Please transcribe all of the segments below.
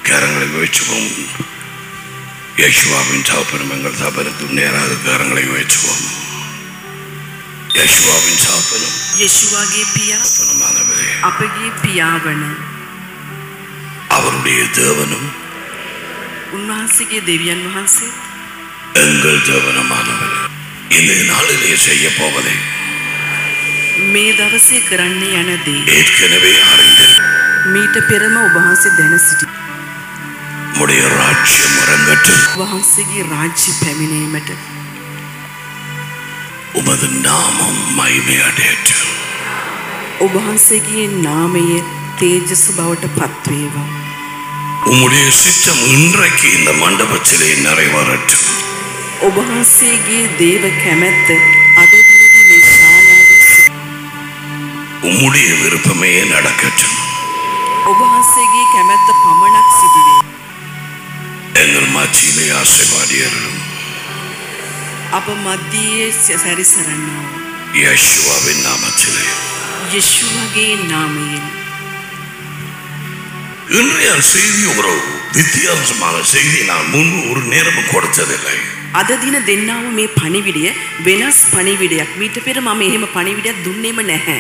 கரங்களை உயர்த்துவோம் யேசுவாவின் தகப்பனும் எங்கள் தகப்பனுக்கும் நேராக கரங்களை உயர்த்துவோம் யேசுவாவின் தகப்பனும் යේෂුවාගේ පියා தகப்பனுமானவரே අපගේ පියාවන அவருடைய தேவனும் උන්වහන්සේගේ දෙවියන් වහන්සේ எங்கள் தேவனுமானவர் இந்த நாளிலே செய்ய போவதை මේ දවසේ කරන්න යන දේ ஏற்கனவே அறிந்திரு මීට පෙරම ඔබහන්සේ දැන සිටි உடைய ராஜ்யம் இறங்கட்டும் වහන්සේගේ රාජ්‍ය පැමිණීමට உமது நாமம் மகிமை அடையட்டும் ඔබහන්සේගේ නාමය තේජස බවට පත්වේවා உம்முடைய சித்தம் இன்றைக்கு இந்த மண்டபத்திலே நிறைவேறட்டும் ඔබහන්සේගේ දේව කැමැත්ත අද දිනදී මේ ශාලාවේ සිට உம்முடைய விருப்பமே நடக்கட்டும் ඔබහන්සේගේ කැමැත්ත පමණක් සිදුවේ எங்கள் மத்தியிலே ஆசைவாடியர்களும் අප මධ්‍යයේ සැරිසරන්නාව யேசுவாவின் நாமத்திலே යේෂුවගේ නාමයෙන් இன்றைய செய்தி ஒரு வித்தியாசமான செய்தி நான் முன்பு ஒரு நேரமும் கொடுத்ததில்லை අද දින දෙන්නාව මේ පණිවිඩය වෙනස් පණිවිඩයක් මීට පෙර මම එහෙම පණිවිඩයක් දුන්නේම නැහැ.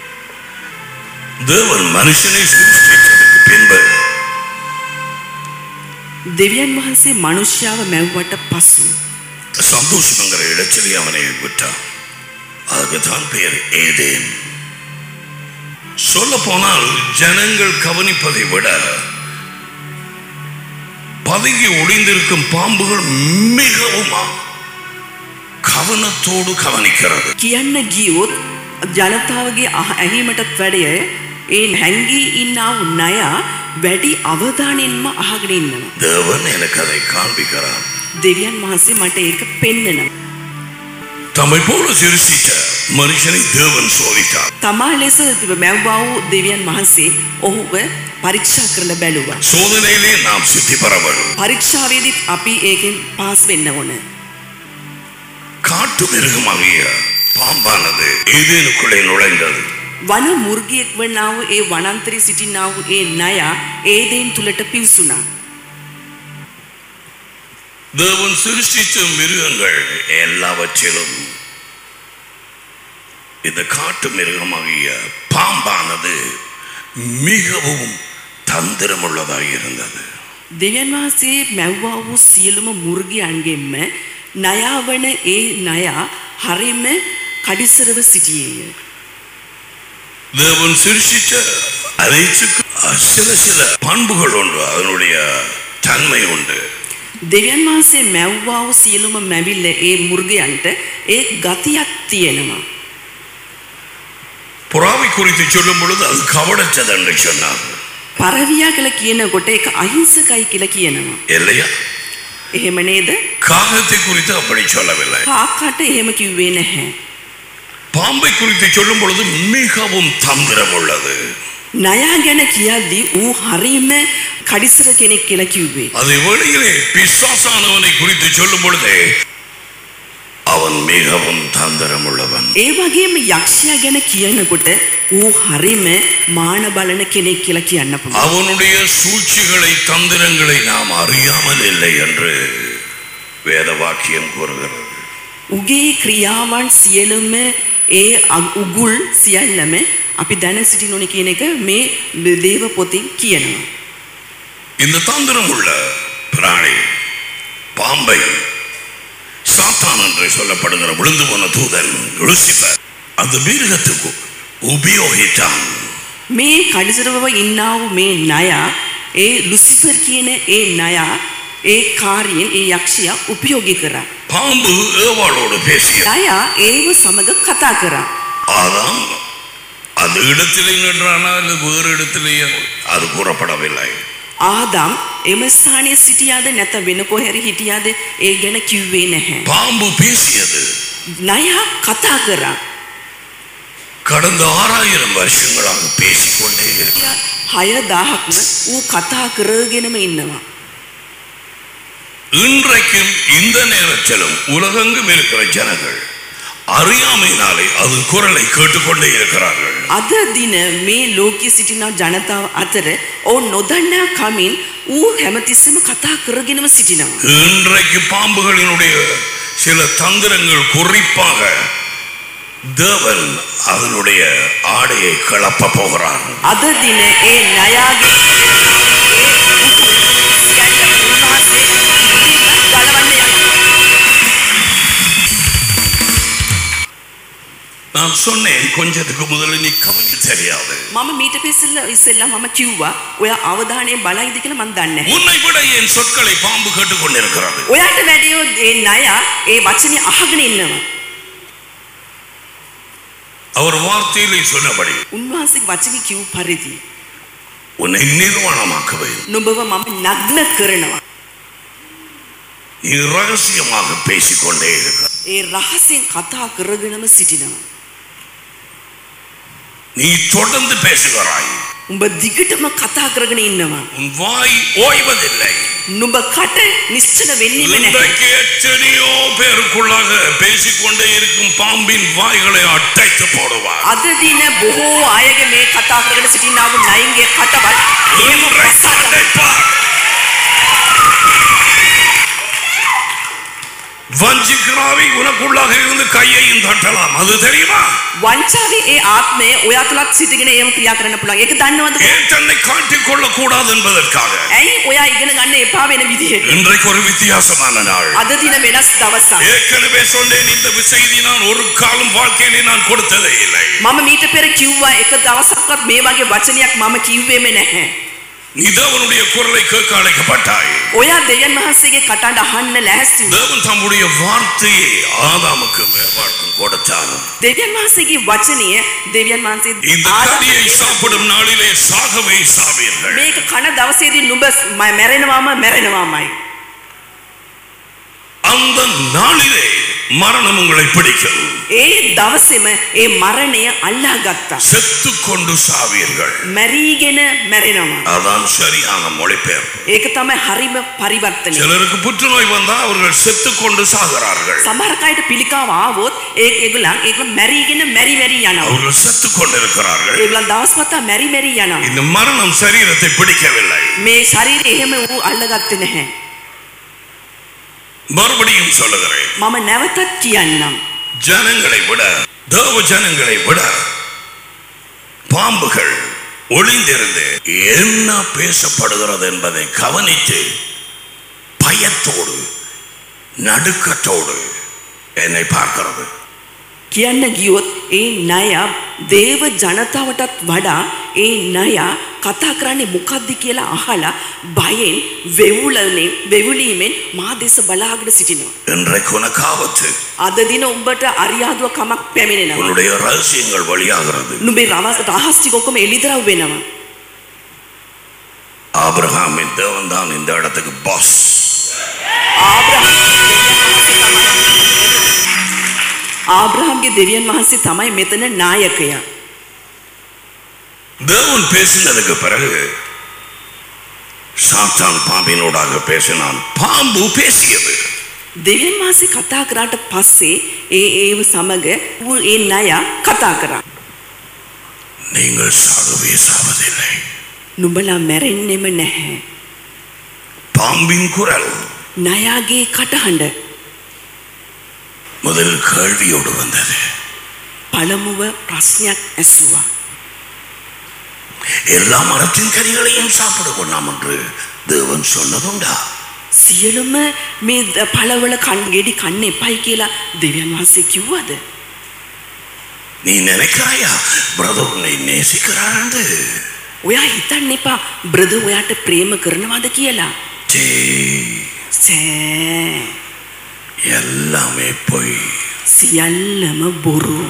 தேவன் மனுஷனை சிருஷ்டித்ததற்கு பின்பு දෙවියන් වහන්සේ මනුෂ්‍යාව මැව්වට පසු சந்தோஷங்கிற இடத்திலே அவனை விட்டான் அதுக்குத்தான் பெயர் ஏதேன் சொல்ல போனால் ஜனங்கள் கவனிப்பதை விட பதுங்கி ஒளிந்திருக்கும் பாம்புகள் மிகவும் கவனத்தோடு கவனிக்கிறது කියන්න ගියොත් ජනතාවගේ අහ- ඇහිමටත් වැඩය ඒ හැංගී ඉන්නාව නයා වැඩි අවධානයෙන්ම අහගෙන ඉන්නවා. தேவன் எனக்கு அதை காண்பிக்கிறார் දෙවියන් වහන්සේ මට ඒක පෙන්නනවා. தம்மை போல சிருஷ்டித்த மனுஷனை தேவன் சோதித்தார் තමා ලෙස මැව්වා වූ දෙවියන් වහන්සේ ඔහුව පරීක්ෂා කරලා බැලුවා. சோதனையிலே நாம் சித்தி பெற வேண்டும் පරීක්ෂාවේදීත් අපි ඒකෙන් පාස් වෙන්න ඕන. காட்டு மிருகமாகிய பாம்பானது ஏதேனுக்குள்ளே நுழைந்தது වන මුර්ගියෙක් වනාව ඒ වනන්තරි සිටිනාව ඒ නයා ඒදෙන් තුළට පිවිසුනා. தேவன் சிருஷ்டித்த மிருகங்கள் எல்லாவற்றிலும் இந்த காட்டு மிருகமாகிய பாம்பானது மிகவும் தந்திரமுள்ளதாக இருந்தது දෙවියන් වහන්සේ මැව්වා වූ සියලුම මුර්ගියන්ගෙන්ම නයාවන ඒ නයා හරිම කඩිසරව සිටියේය. தேவன் சிருஷ்டித்த அனைத்துக்கும் சில சில பண்புகள் உண்டு அதனுடைய தன்மை உண்டு දෙවියන් වහන්සේ මැව්වා වූ සියලුම මැවිල්ල ඒ මුර්ගයන්ට ඒ ගතියක් තියෙනවා. புறாவை குறித்து சொல்லும் பொழுது அது கவடச்சது என்று சொன்னார் පරවියා කළ කියනකොට එක අහිංසකයි කියලා කියනවා. இல்லையா එහෙම නේද? காகத்தை குறித்து அப்படி சொல்லவில்லை කාකට එහෙම කිව්වේ නැහැ. பாம்பை குறித்து சொல்லும் பொழுது மிகவும் தந்திரம் உள்ளது නයා ගැන කියද්දී ඌ හරිම කඩිසර කෙනෙක් කියලා කිව්වේ. அதை வெளியிலே பிசாசானவனை குறித்து சொல்லும் பொழுதே அவன் மிகவும் தந்திரம் உள்ளவன் ඒ වගේම යක්ෂයා ගැන කියනකොට ඌ හරිම මාන බලන කෙනෙක් කියලා කියන්න පුළුවන්. அவனுடைய சூழ்ச்சிகளை தந்திரங்களை நாம் அறியாமல் இல்லை என்று வேத வாக்கியம் கூறுகிறது උගේ ක්‍රියාවන් සියලුම ඒ අ- උගුල් සියල්ලම අපි දැන සිටින ඕනේ කියන එක මේ දේව පොතින් කියනවා. இந்த தந்திரம் உள்ள பிராணி பாம்பை சாத்தான் என்று சொல்லப்படுகிற விழுந்து போன தூதன் லூசிபர் அந்த மிருகத்துக்கு உபயோகித்தான் මේ කඩිසරවව ඉන්නාව මේ නයා ඒ ලුසිෆර් කියන ඒ නයා ඒ කාර්යයෙන් ඒ යක්ෂයා උපයෝගී කරා. பாம்பு ஏவாளோடு பேசிய නයා ඒව සමග කතා කරා. ஆதாம் அந்த இடத்திலே நின்றானா அல்லது வேறு இடத்திலேயே அது கூறப்படவில்லை ආදම් එම ස්ථානයේ සිටියාද නැත වෙන කොහෙරි හිටියාද ඒ ගැන කිව්වේ නැහැ. பாம்பு பேசியது නයා කතා කරා. கடந்த ஆறாயிரம் வருஷங்களாக பேசிக்கொண்டே இருக்கு හය දාහක්ම ඌ කතා කරගෙනම ඉන්නවා. இன்றைக்கும் இந்த நேரத்திலும் உலகெங்கும் இருக்கிற ஜனங்கள் அறியாமையினாலே அதன் குரலை கேட்டுக்கொண்டே இருக்கிறார்கள் අද දින මේ ලෝකයේ සිටින ජනතාව අතර ඔවුන් නොදන්නා කමින් ඌ හැමතිස්සෙම කතා කරගෙනම සිටිනවා. இன்றைக்கு பாம்புகளினுடைய சில தந்திரங்கள் குறிப்பாக தேவன் அதனுடைய ஆடையை கிளப்ப போகிறார் අද දින ඒ නයාගේ ඒ උතුම් සියල්ල උන්වහන්සේ ඉදිරියට ගලවන්න යනවා. நான் சொன்னேன் கொஞ்சத்துக்கு முதல்ல நீ கவனிக்க தெரியாது මම මීට පෙස්සෙල්ල ඉස්සෙල්ලා මම කිව්වා ඔයා අවධානය බලයිද කියලා මම දන්නේ නැහැ. உன்னை விட என் சொற்களை பாம்பு கேட்டுக்கொண்டிருக்கிறது ඔයාට වැඩියෝ ඒ ණය ඒ වචනේ අහගෙන ඉන්නවා. அவர் வார்த்தையிலே சொன்னபடி උන්වහන්සේ වචනේ කිව් පරිදි உன்னை நிர்வாணமாக்குவேன் නුඹව මම නග්න කරනවා. நீ ரகசியமாக பேசிக்கொண்டே இருக்க ඒ රහසෙන් කතා කරගෙනම සිටිනවා. நீ தொடர்ந்து பேசுகிறாய் උඹ දිගටම කතා කරගෙන ඉන්නවා. உன் வாய் ஓய்வதில்லை නුඹ කට නිශ්චල වෙන්නේම නැහැ. இன்றைக்கு எத்தனையோ பேருக்குள்ளாக பேசிக்கொண்டே இருக்கும் பாம்பின் வாய்களை அடைத்து போடுவார் අද දින බොහෝ අයගේ මේ කතා කරගෙන සිටිනා වූ නයින්ගේ කටවල් එහෙම இன்றைக்கு ප්‍රසන්න அடைப்பார். வஞ்சிக்கிறாவை உனக்குள்ளாக இருந்து கையையும் தட்டலாம் அது தெரியுமா වංචාවේ ඒ ආත්මය ඔයා තුලත් සිටගෙන එහෙම ක්‍රියා කරන්න පුළුවන්. ඒක දන්නවද? ஏன் தன்னை காட்டிக் கொள்ளக் கூடாது என்பதற்காக ඇයි ඔයා ඉගෙන ගන්න එපා වෙන විදිහට? இன்றைக்கு ஒரு வித்தியாசமான நாள் අද දින වෙනස් දවසක්. ஏற்கனவே சொன்னேன் இந்த செய்தி நான் ஒரு காலம் வாழ்க்கையிலே நான் கொடுத்ததே இல்லை මම මීට පෙර කිව්වා එක දවසක්වත් මේ වගේ වචනයක් මම කිව්වෙම නැහැ. நீ தேவனுடைய குரலை கேட்க அழைக்கப்பட்டாய் ඔයා දෙවියන් වහන්සේගේ කටහඬ අහන්න ලෑස්ති වුණා. தேவன் தம்முடைய வார்த்தையை ஆதாமுக்கு மேற்பார்க்கும் கொடுத்தார் දෙවියන් වහන්සේගේ වචනය දෙවියන් වහන්සේ இந்த கனியை சாப்பிடும் நாளிலே சாகவே சாவீர்கள் මේක කන දවසේදී නුඹ ම- මැරෙනවාම මැරෙනවාමයි. அந்த நாளிலே மரணம் உங்களை பிடிக்கும் ඒ දවසෙම ඒ මරණය අල්ලා ගත්තා. செத்து கொண்டு சாவீர்கள் මැරීගෙන මැරෙනවා. அதான் சரியான மொழிபெயர்ப்பு ඒක තමයි හරිම පරිවර්තනය. சிலருக்கு புற்றுநோய் வந்தா அவர்கள் செத்து கொண்டு சாகிறார்கள் සමහර අයට පිළිකාව ආවොත් ඒ ඒගොල්ලන් ඒක මැරීගෙන මැරි මැරි යනවා. அவர்கள் செத்து கொண்டிருக்கிறார்கள் ඒගොල්ලන් දවස් පතා මැරි මැරි යනවා. இந்த மரணம் சரீரத்தை பிடிக்கவில்லை මේ ශරීරය එහෙම ඌ අල්ලගත්තේ නැහැ. மறுபடியும் சொல்லுகிறேன் මම නැවතත් කියන්නම්. ஜனங்களை விட தேவ ஜனங்களை விட பாம்புகள் ஒளிந்திருந்து என்ன பேசப்படுகிறது என்பதை கவனித்து பயத்தோடு நடுக்கத்தோடு என்னை பார்க்கிறது කියන්න ගියොත් ඒ ණය දේව ජනතාවටත් වඩා ඒ ණය කතා කරන්නේ මොකද්ද කියලා අහලා බයෙන් වෙවුලනේ වෙවුලීමෙන් මා දෙස බලාගෙන සිටිනවා. இன்றைக்கு உனக்கு ஆபத்து අද දින උඹට අරියාදුව කමක් පැමිණෙනවා. உன்னுடைய ரகசியங்கள் வெளியாகிறது නුඹේ රවස් රහස් ටික ඔක්කොම එළිදරව් වෙනවා. ஆபிரகாமின் தேவன் தான் இந்த இடத்துக்கு பாஸ் ආබ්‍රහම්ගේ දෙවියන් වහන්සේ තමයි මෙතන නායකයා. தேவன் பேசினதுக்கு பிறகு சாத்தான் பாம்பினோடாக பேசினான் பாம்பு பேசியது දෙවියන් වහන්සේ කතා කරාට පස්සේ ඒ ඒව සමග ඌ ඒ ණය කතා කරා. நீங்கள் சாகவே சாவதில்லை නුඹලා මැරෙන්නෙම නැහැ. பாம்பின் குரல் ණයාගේ කටහඬ முதல் கேள்வியோடு வந்தது පළමුව ප්‍රශ්නයක් ඇසුවා. எல்லா மரத்தின் கனிகளையும் சாப்பிட கொண்டாம் என்று தேவன் சொன்னதுண்டா සියලුම මේ ද- පළවල කන් ගෙඩි කන්න එපයි කියලා දෙවියන් වහන්සේ කිව්වද? நீ நினைக்கிறாயா பிரதர் உன்னை நேசிக்கிறார் என்று ඔයා හිතන්න එපා බ්‍රද ඔයාට ප්‍රේම කරනවද කියලා. சீ, සෑ எல்லாமே பொய் සියල්ලම බොරු.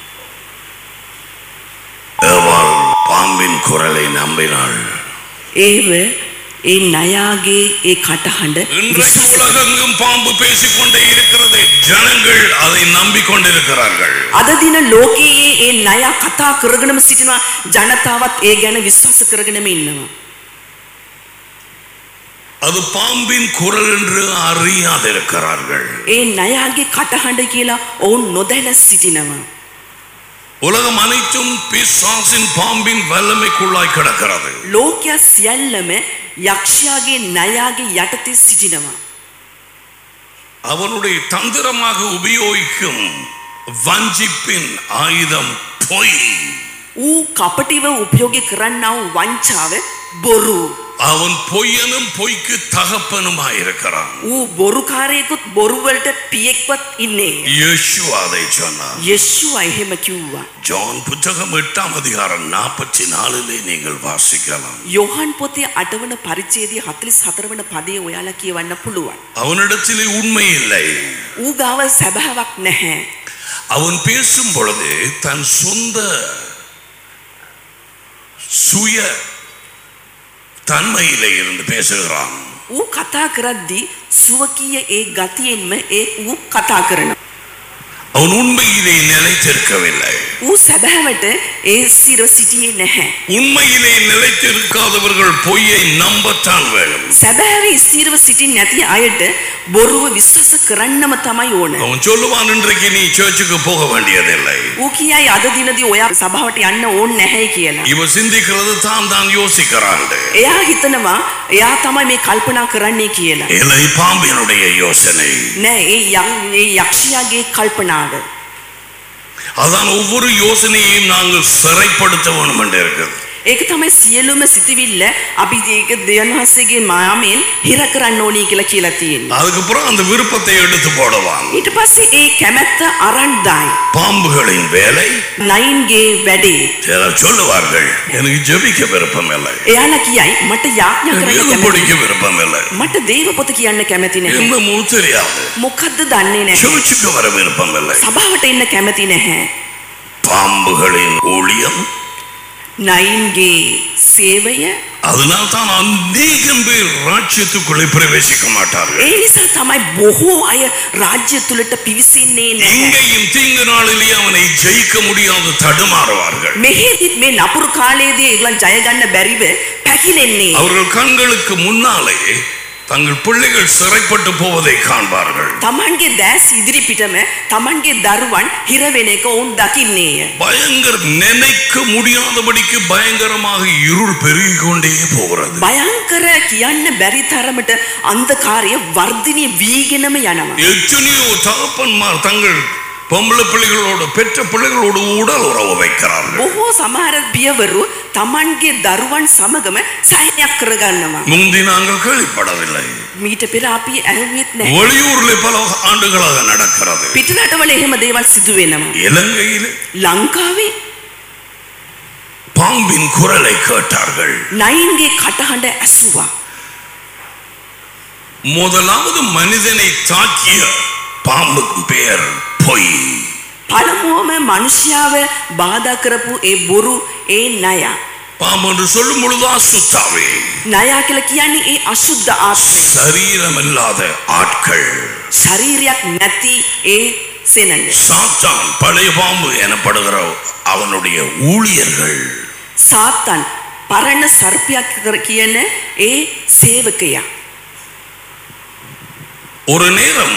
ஏவாள் பாம்பின் குரலை நம்பினாள் ඒව ඒ ණයාගේ ඒ කටහඬ இன்றைக்கு විශ්වාස කළා. உலகெங்கும் பாம்பு பேசிக்கொண்டே இருக்கிறது ஜனங்கள் அதை நம்பிக்கொண்டிருக்கிறார்கள் අද දින ලෝකයේ ඒ ණය කතා කරගෙනම සිටිනවා ජනතාවත් ඒ ගැන විශ්වාස කරගෙනම ඉන්නවා. அது பாம்பின் குரல் என்று அறியாதிருக்கிறார்கள் ඒ නයාගේ කටහඬ කියලා ඔවුන් නොදැන සිටිනවා. உலகம் அனைத்தும் பிசாசின் பாம்பின் வல்லமைக்குள்ளாய் கிடக்கிறது ලෝකයා සියල්ලම යක්ෂයාගේ නයාගේ යටතේ සිටිනවා. அவனுடைய தந்திரமாக உபயோகிக்கும் வஞ்சிப்பின் ஆயுதம் பொய் ඌ කපටිව උපයෝග කරන්නාව වංචාව බොරු. அவன் பொய்யனும் பொய்க்கு தகப்பனுமாயிருக்கிறான் ඌ බොරුකාරයකුත් බොරුවලට පියෙක්වත් ඉන්නේ. யேசு அதை சொன்னார் යෙශ්ුව එහෙම කිව්වා. ஜான் புத்தகம் எட்டாம் அதிகாரம் நாற்பத்தி நாலுலே நீங்கள் வாசிக்கலாம் යොහන් පොතේ අටවන පරිච්චේදී හතලිස් හතරවන පදේ ඔයාලා කියවන්න පුළුවන්. அவனிடத்திலே உண்மை இல்லை ඌ ගාව සැබෑවක් නැහැ. அவன் பேசும் பொழுது தன் சொந்த சுய தன்மையிலே இருந்து பேசுகிறான் ඌ කතා කරද්දී සුවකීය ඒ ගතියෙන්ම ඒ ඌ කතා කරන. அவன் உண்மையிலே நிலைத்திருக்கவில்லை ඌ සැබෑවට ඒ සිර සිටියේ නැහැ. உண்மையிலே நிலைத்திருக்காதவர்கள் பொய்யை நம்பத்தான் வேணும் සැබෑව ස්තීරව සිටින් නැති අයට බොරුව විශ්වාස කරන්නම තමයි ඕන. அவன் சொல்லுவான் இன்றைக்கு நீ சர்ச்சுக்கு போக வேண்டியதில்லை ඌ කියයි අද දිනදී ඔයා සභාවට යන්න ඕන් නැහැ කියලා. இவ சிந்திக்கிறது தான் தான் யோசிக்கிறான் එයා හිතනවා එයා තමයි මේ කල්පනා කරන්නේ කියලා. இல்லை பாம்பினுடைய யோசனை නෑ ඒ යම්- ඒ යක්ෂයාගේ කල්පනාව. அதான் ஒவ்வொரு யோசனையையும் நாங்கள் சிறைப்படுத்த வேணும் என்று இருக்குது ඒක තමයි සියලුම සිතිවිල්ල අපි ඒක දෙවන් වහන්සේගේ මාමෙන් හිර කරන්න ඕනී කියලා කියලා තියෙන්නේ. அதுக்கப்புறம் அந்த விருப்பத்தை எடுத்து போடுவான் ඊට පස්සේ ඒ කැමැත්ත අරන් දායි. பாம்புகளின் வேலை නයින්ගේ වැඩේ. சிலர் சொல்லுவார்கள் எனக்கு ஜெபிக்க விருப்பம் இல்லை එයාලා කියයි මට යාඥා කරන්න வேதம் කැමති. படிக்க விருப்பம் இல்லை මට දේව පොත කියන්න කැමති නැහැ. என்னமோ தெரியாது මොකද්ද දන්නේ නැහැ. சர்ச்சுக்கு வர விருப்பம் இல்லை සභාවට එන්න කැමති නැහැ. பாம்புகளின் ஊழியம் නයින්ගේ සේවය அதனால் தான் அநேகம் பேர் ராஜ்யத்துக்குள்ளே பிரவேசிக்க மாட்டார்கள் ඒ නිසා තමයි බොහෝ අය රාජ්‍ය තුළට පිවිසෙන්නේ නැහැ. இங்கேயும் தீங்கு நாளிலே அவனை ஜெயிக்க முடியாது தடுமாறுவார்கள் මෙහෙදිත් මේ නපුරු කාලයේදී ඒගොල්ලන් ජය ගන්න බැරිව පැකිලෙන්නේ. அவர்கள் கண்களுக்கு முன்னாலே தங்கள் பிள்ளைகள் சிறைப்பட்டு போவதை காண்பார்கள் තමන්ගේ දැස් ඉදිරි පිටම තමන්ගේ දරුවන් හිර වෙන එක ඔවුන් දකින්නේය. பயங்கர நினைக்க முடியாதபடிக்கு பயங்கரமாக இருள் பெருகிக் கொண்டே போகிறது භයංකර කියන්න බැරි තරමට අන්ධකාරය වර්ධනය වීගෙනම යනවා. எத்தனையோ தகப்பன்மார் தங்கள் பொம்பளை பிள்ளைகளோடு பெற்ற பிள்ளைகளோடு உடல் உறவு வைக்கிறார்கள் බොහෝ සමහර පියවරු තමන්ගේ දරුවන් සමගම සයනයක් කරගන්නවා. முந்தி நாங்கள் கேள்விப்படவில்லை මීට පෙර අපි ඇහුවෙත් නැහැ. வெளியூர்ல பல ஆண்டுகளாக நடக்கிறது පිටරටවල එහෙම දේවල් සිදු වෙනවා. இலங்கையில் ලංකාවේ பாம்பின் குரலை கேட்டார்கள் නයින්ගේ කටහඬ ඇසුවා. முதலாவது மனிதனை தாக்கிய பாம்புக்கு பெயர் பொய் පළමුවම මනුෂ්‍යාව බාධා කරපු ඒ බොරු ඒ නය. பாம்பு என்று சொல்லும் பொழுது அசுத்தாவே නයා කියලා කියන්නේ ඒ අශුද්ධ ආත්මය. சரீரம் இல்லாத ஆட்கள் ශරීරයක් නැති ඒ සෙනඟ. சாத்தான் பழைய பாம்பு எனப்படுகிற அவனுடைய ஊழியர்கள் සාත්තන් පරණ සර්පයක් කර කියන ඒ සේවකයා. ஒரு நேரம்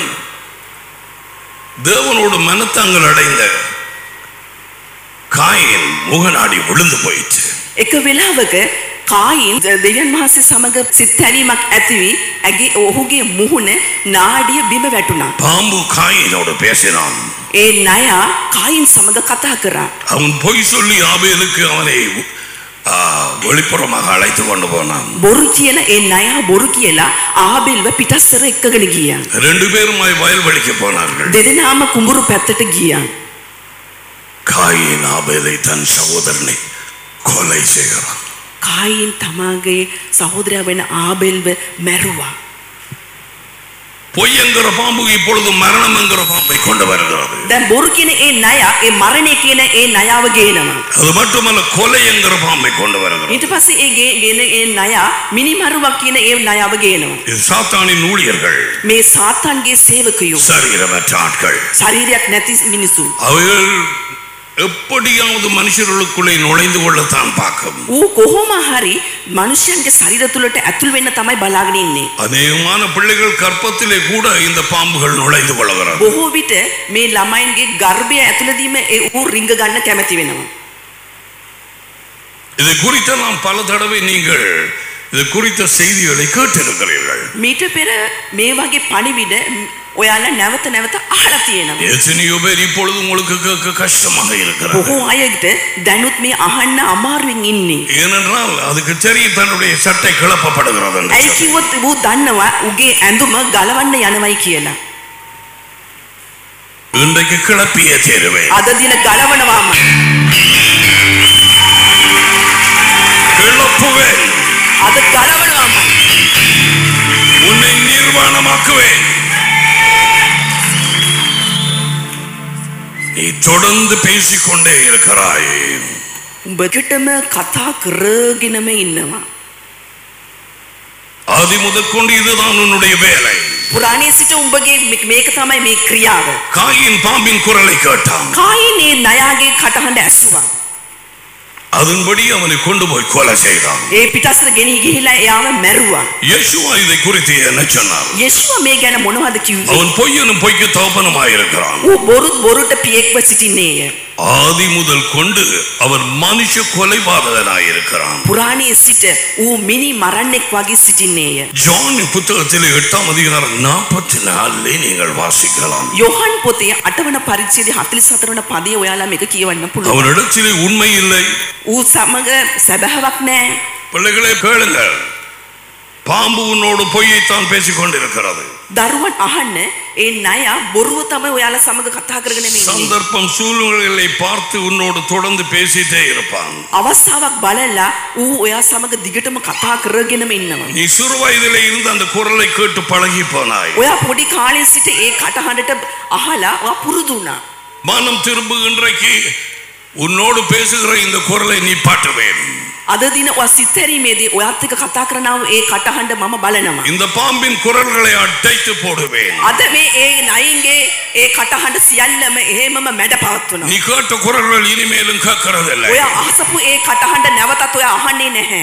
தேவனோடு மனத்தாங்கள் அடைந்த காயின் முகநாடி விழுந்து போயிற்று එක වෙලාවක කායින් දෙවන් වහන්සේ සමඟ සිත් හැරීමක් ඇතිවී ඇගේ ඔහුගේ මුහුණ නාඩිය බිම වැටුණා. பாம்பு காயினோடு பேசினான் ඒ නයා කායින් සමඟ කතා කරා. அவன் பொய் சொல்லி ஆபேலுக்கு அவனை ஆ, வெளிப்புறமாக அழைத்து கொண்டு போனான் බොරු කියන ඒ නයා බොරු කියලා ආබෙල්ව පිටස්සර එක්කගෙන ගියා. ரெண்டு பேருமாய் வயல்வெளிக்கு போனார்கள் දෙදෙනාම කුඹුරු පැත්තට ගියා. காயின் ஆபேலை தன் சகோதரனை கொலை செய்கிறான் කායින් තමාගේ සහෝදරයා වෙන ආබෙල්ව මැරුවා. பொய் என்கிற பாம்பு இப்பொழுது மரணம் என்கிற பாம்பை கொண்டு வருகிறது දැන් බොරු කියන ඒ නයා ඒ මරණය කියන ඒ නයාව ගේනවා. அது மட்டுமல்ல கொலை என்கிற பாம்பை கொண்டு வருகிறது ඊට පස්සේ ඒ ගේ- ගෙන ඒ නයා මිනිමරුවක් කියන ඒ නයාව ගේනවා. இது சாத்தானின் ஊழியர்கள் මේ සාතන්ගේ සේවකයෝ சரீரமற்ற ஆட்கள் ශරීරයක් නැති මිනිසු. அவைகள் எப்படியாவது மனுஷர்களுக்குள்ளே நுழைந்து கொள்ளத்தான் பார்க்கும் ඌ කොහොම හරි මනුෂ්‍යයන්ගේ ශරීර තුළට ඇතුල් වෙන්න තමයි බලාගෙන ඉන්නේ. அநேகமான பிள்ளைகள் கற்பத்திலே கூட இந்த பாம்புகள் நுழைந்து கொள்கிறது බොහෝ විට මේ ළමයින්ගේ ගර්භය ඇතුළදීම ඒ ඌ රිංග ගන්න කැමති වෙනවා. இது குறித்தெல்லாம் பல தடவை நீங்கள் இது குறித்த செய்திகளை கேட்டிருக்கிறீர்கள் මීට පෙර මේ වගේ පණිවිඩ ඔයාලා නැවත නැවත අහලා තියෙනවා. எத்தனையோ பேர் இப்பொழுது உங்களுக்கு கேட்க கஷ்டமாக இருக்கிறது බොහෝ අයකට දැනුත් මේ අහන්න අමාරුවෙන් ඉන්නේ. ஏனென்றால் அதுக்கு தெரியும் தன்னுடைய சட்டை கிளப்பப்படுகிறது என்று ඇයි சொல்லி. කිව්වොත් ඌ දන්නවා උගේ ඇඳුම ගලවන්න යනවයි කියලා. இன்றைக்கு கிளப்பியே தேருவேன் අද දින ගලවනවාම கிளப்புவேன் අද ගලවනවාම உன்னை நிர்வாணமாக்குவேன் நீ தொடர்ந்து பேசிக்கொண்டே இருக்கிறாய் උඹකටම කතා කරගෙනම ඉන්නවා. ஆதி முதற்கொண்டு இதுதான் உன்னுடைய வேலை පුරාණයේ සිට උඹගේ මේ- මේක තමයි මේ ක්‍රියාව. காயின் பாம்பின் குரலை கேட்டான் කායිනේ නයාගේ කටහඬ ඇසුවා. அதன்படி அவனை கொண்டு போய் கொலை செய்தான் ඒ පිටස්තර ගෙනී ගිහිලා එයාව මැරුවා. யேசுவா இதை குறித்து என்ன சொன்னார் යේසුව මේ ගැන මොනවද කිව්වේ? அவன் பொய்யனும் பொய்க்கு தோப்பனமாயிருக்கிறான் ඌ බොරුත් බොරුට පියෙක්ව සිටින්නේය. ஆதி முதல் கொண்டு அவன் மனுஷ கொலைபாதகனாயிருக்கிறான் පුරාණයේ සිට ඌ මිනි මරන්නෙක් වගේ සිටින්නේය. ஜான் புத்தகத்தில் எட்டாம் அதிகாரம் நாற்பத்தி நாலுல நீங்கள் வாசிக்கலாம் යොහන් පොතේ අටවන පරිච්ඡේදය 44 වන පදයේ ඔයාලා මේක කියවන්න පුළුවන්. அவனிடத்திலே உண்மை இல்லை ඌ සමග සැබෑවක් නැහැ. பிள்ளைகளே கேளுங்கள் பாம்பு உன்னோடு பொய்யைத்தான் பேசிக் கொண்டிருக்கிறது දරුවන් අහන්න ඒ ණය බොරුව තමයි ඔයාලා සමග කතා කරගෙන ඉන්නේ. சந்தர்ப்பம் சூழ்நிலைகளை பார்த்து உன்னோடு தொடர்ந்து பேசிட்டே இருப்பான் අවස්ථාවක් බලලා ඌ ඔයා සමග දිගටම කතා කරගෙනම ඉන්නවා. நீ சிறு வயதிலே இருந்து அந்த குரலை கேட்டு பழகி போனாய் ඔයා පොඩි කාලේ සිට ඒ කටහඬට අහලා ඔයා පුරුදු වුණා. மனம் திரும்பு இன்றைக்கு உன்னோடு பேசுகிற இந்த குரலை நீ பாட்டுவேன் අද දින ඔයා සිතැරීමේදී ඔයාත් එක්ක කතා කරනව ඒ කටහඬ මම බලනවා. இந்த பாம்பின் குரல்களை அடைத்து போடுவேன் අද මේ ඒ නයින්ගේ ඒ කටහඬ සියල්ලම එහෙමම මැඩ පවත්වනවා. நீ கேட்ட குரல்கள் இனிமேலும் கேட்கறதில்லை ඔයා අහසපු ඒ කටහඬ නැවතත් ඔයා අහන්නේ නැහැ.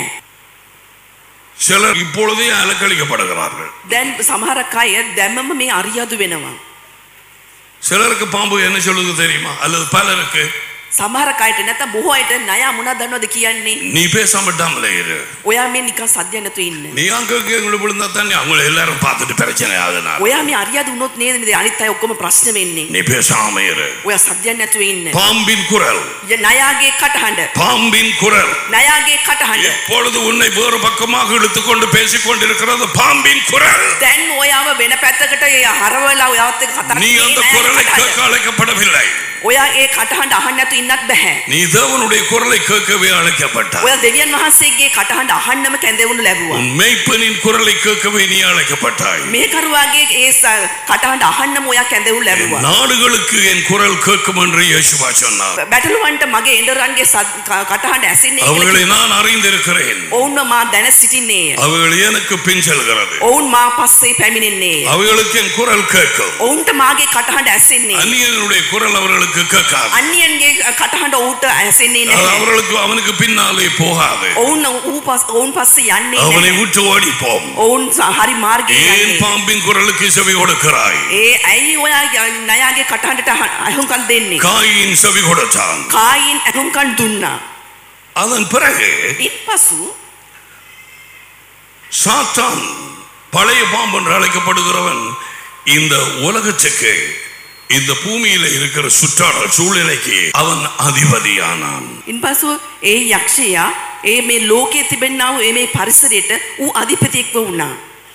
சிலர் இப்பொழுதே அலக்களிக்கப்படுகிறார்கள் දැන් සමහරක් අය දැම්මම මේ අරියදු වෙනවා. சிலருக்கு பாம்பு என்ன சொல்லுது தெரியுமா அல்லது பலருக்கு සමහර අයට නැත්නම් බොහෝ අයට ණය මොනවද දන්නවද කියන්නේ? நீ பேசாமட்டாமலே இரு ඔයා මේ නිකන් සද්දයක් නැතුව ඉන්න. நீ அங்க எங்களை விழுந்தா தானே அவங்கள எல்லாரும் பார்த்துட்டு பிரச்சனை ஆகுனா ඔයා මේ අරියදු වුණොත් නේද මේ අනිත් අය ඔක්කොම ප්‍රශ්න වෙන්නේ. நீ பேசாம இரு ඔයා සද්දයක් නැතුව ඉන්න. பாம்பின் குரல் ය ණයාගේ කටහඬ. பாம்பின் குரல் ණයාගේ කටහඬ. எப்பொழுது உன்னை வேறு பக்கமாக இழுத்துக்கொண்டு பேசிக் கொண்டிருக்கிறது பாம்பின் குரல் දැන් ඔයාව වෙන පැත්තකට ඒ හරවලා ඔයාත් එක්ක කතා நீ කරන්නේ அந்த නෑ குரலை කටහඬ. கேட்க அழைக்கப்படவில்லை ඔයා ඒ කටහඬ අහන්න නැතු ඉන්නත් බෑ. நீ தேவனுடைய குரலை கேட்கவே அழைக்கப்பட்டாய் ඔයා දෙවියන් වහන්සේගේ කටහඬ අහන්නම කැඳවුණු ලැබුවා. உன் மெய்ப்பனின் குரலை கேட்கவே நீ அழைக்கப்பட்டாய் මේ කරුවාගේ ඒ ස- කටහඬ අහන්නම ඔයා කැඳවුණු ලැබුවා. நாடுகளுக்கு என் குரல் கேட்கும் என்று இயேசுவா சொன்னார் බැටළුවන්ට මගේ එඬරන්ගේ සද්- ක- කටහඬ ඇසෙන්නේ කියලා அவர்களை நான் அறிந்திருக்கிறேன் ඔවුන්ව මා දැන සිටින්නේය. அவர்கள் எனக்கு பின் செல்கிறது ඔවුන් මා පස්සේ පැමිණෙන්නේය. அவர்களுக்கு என் குரல் கேட்கும் ඔවුන්ට මාගේ කටහඬ ඇසෙන්නේ. அந்நியனுடைய குரல் அவர்களுக்கு கேட்காது අන්‍යයන්ගේ කටහඬ ඔහුට ඇසෙන්නේ அது නැහැ. அவர்களுக்கு அவனுக்கு பின்னாலே போகாது ඔවුන් ඌ පස්- ඔවුන් පස්සේ යන්නේ அவனை නැහැ. விட்டு ஓடிப்போம் ඔවුන් ස- හරි මාර්ගයේ ஏன் යන්නේ. பாம்பின் குரலுக்கு செவி கொடுக்கிறாய் ඒ ඇයි ඔයා ය- නයාගේ කටහඬට අහ- ඇහුම්කන් දෙන්නේ? காயின் செவி கொடுத்தான் කායින් ඇහුම්කන් දුන්නා. அதன் பிறகு ඉන් පසු சாத்தான் பழைய பாம்பு என்று அழைக்கப்படுகிறவன் இந்த உலகத்துக்கு இந்த பூமியில இருக்கிற சுற்றாடல் சூழ்நிலைக்கு அவன் அதிபதியானான் ඉන් පසු ඒ යක්ෂයා ඒ මේ ලෝකයේ තිබෙන්නා වූ ඒ මේ පරිසරයට ඌ අධිපතියෙක්ව වුණා.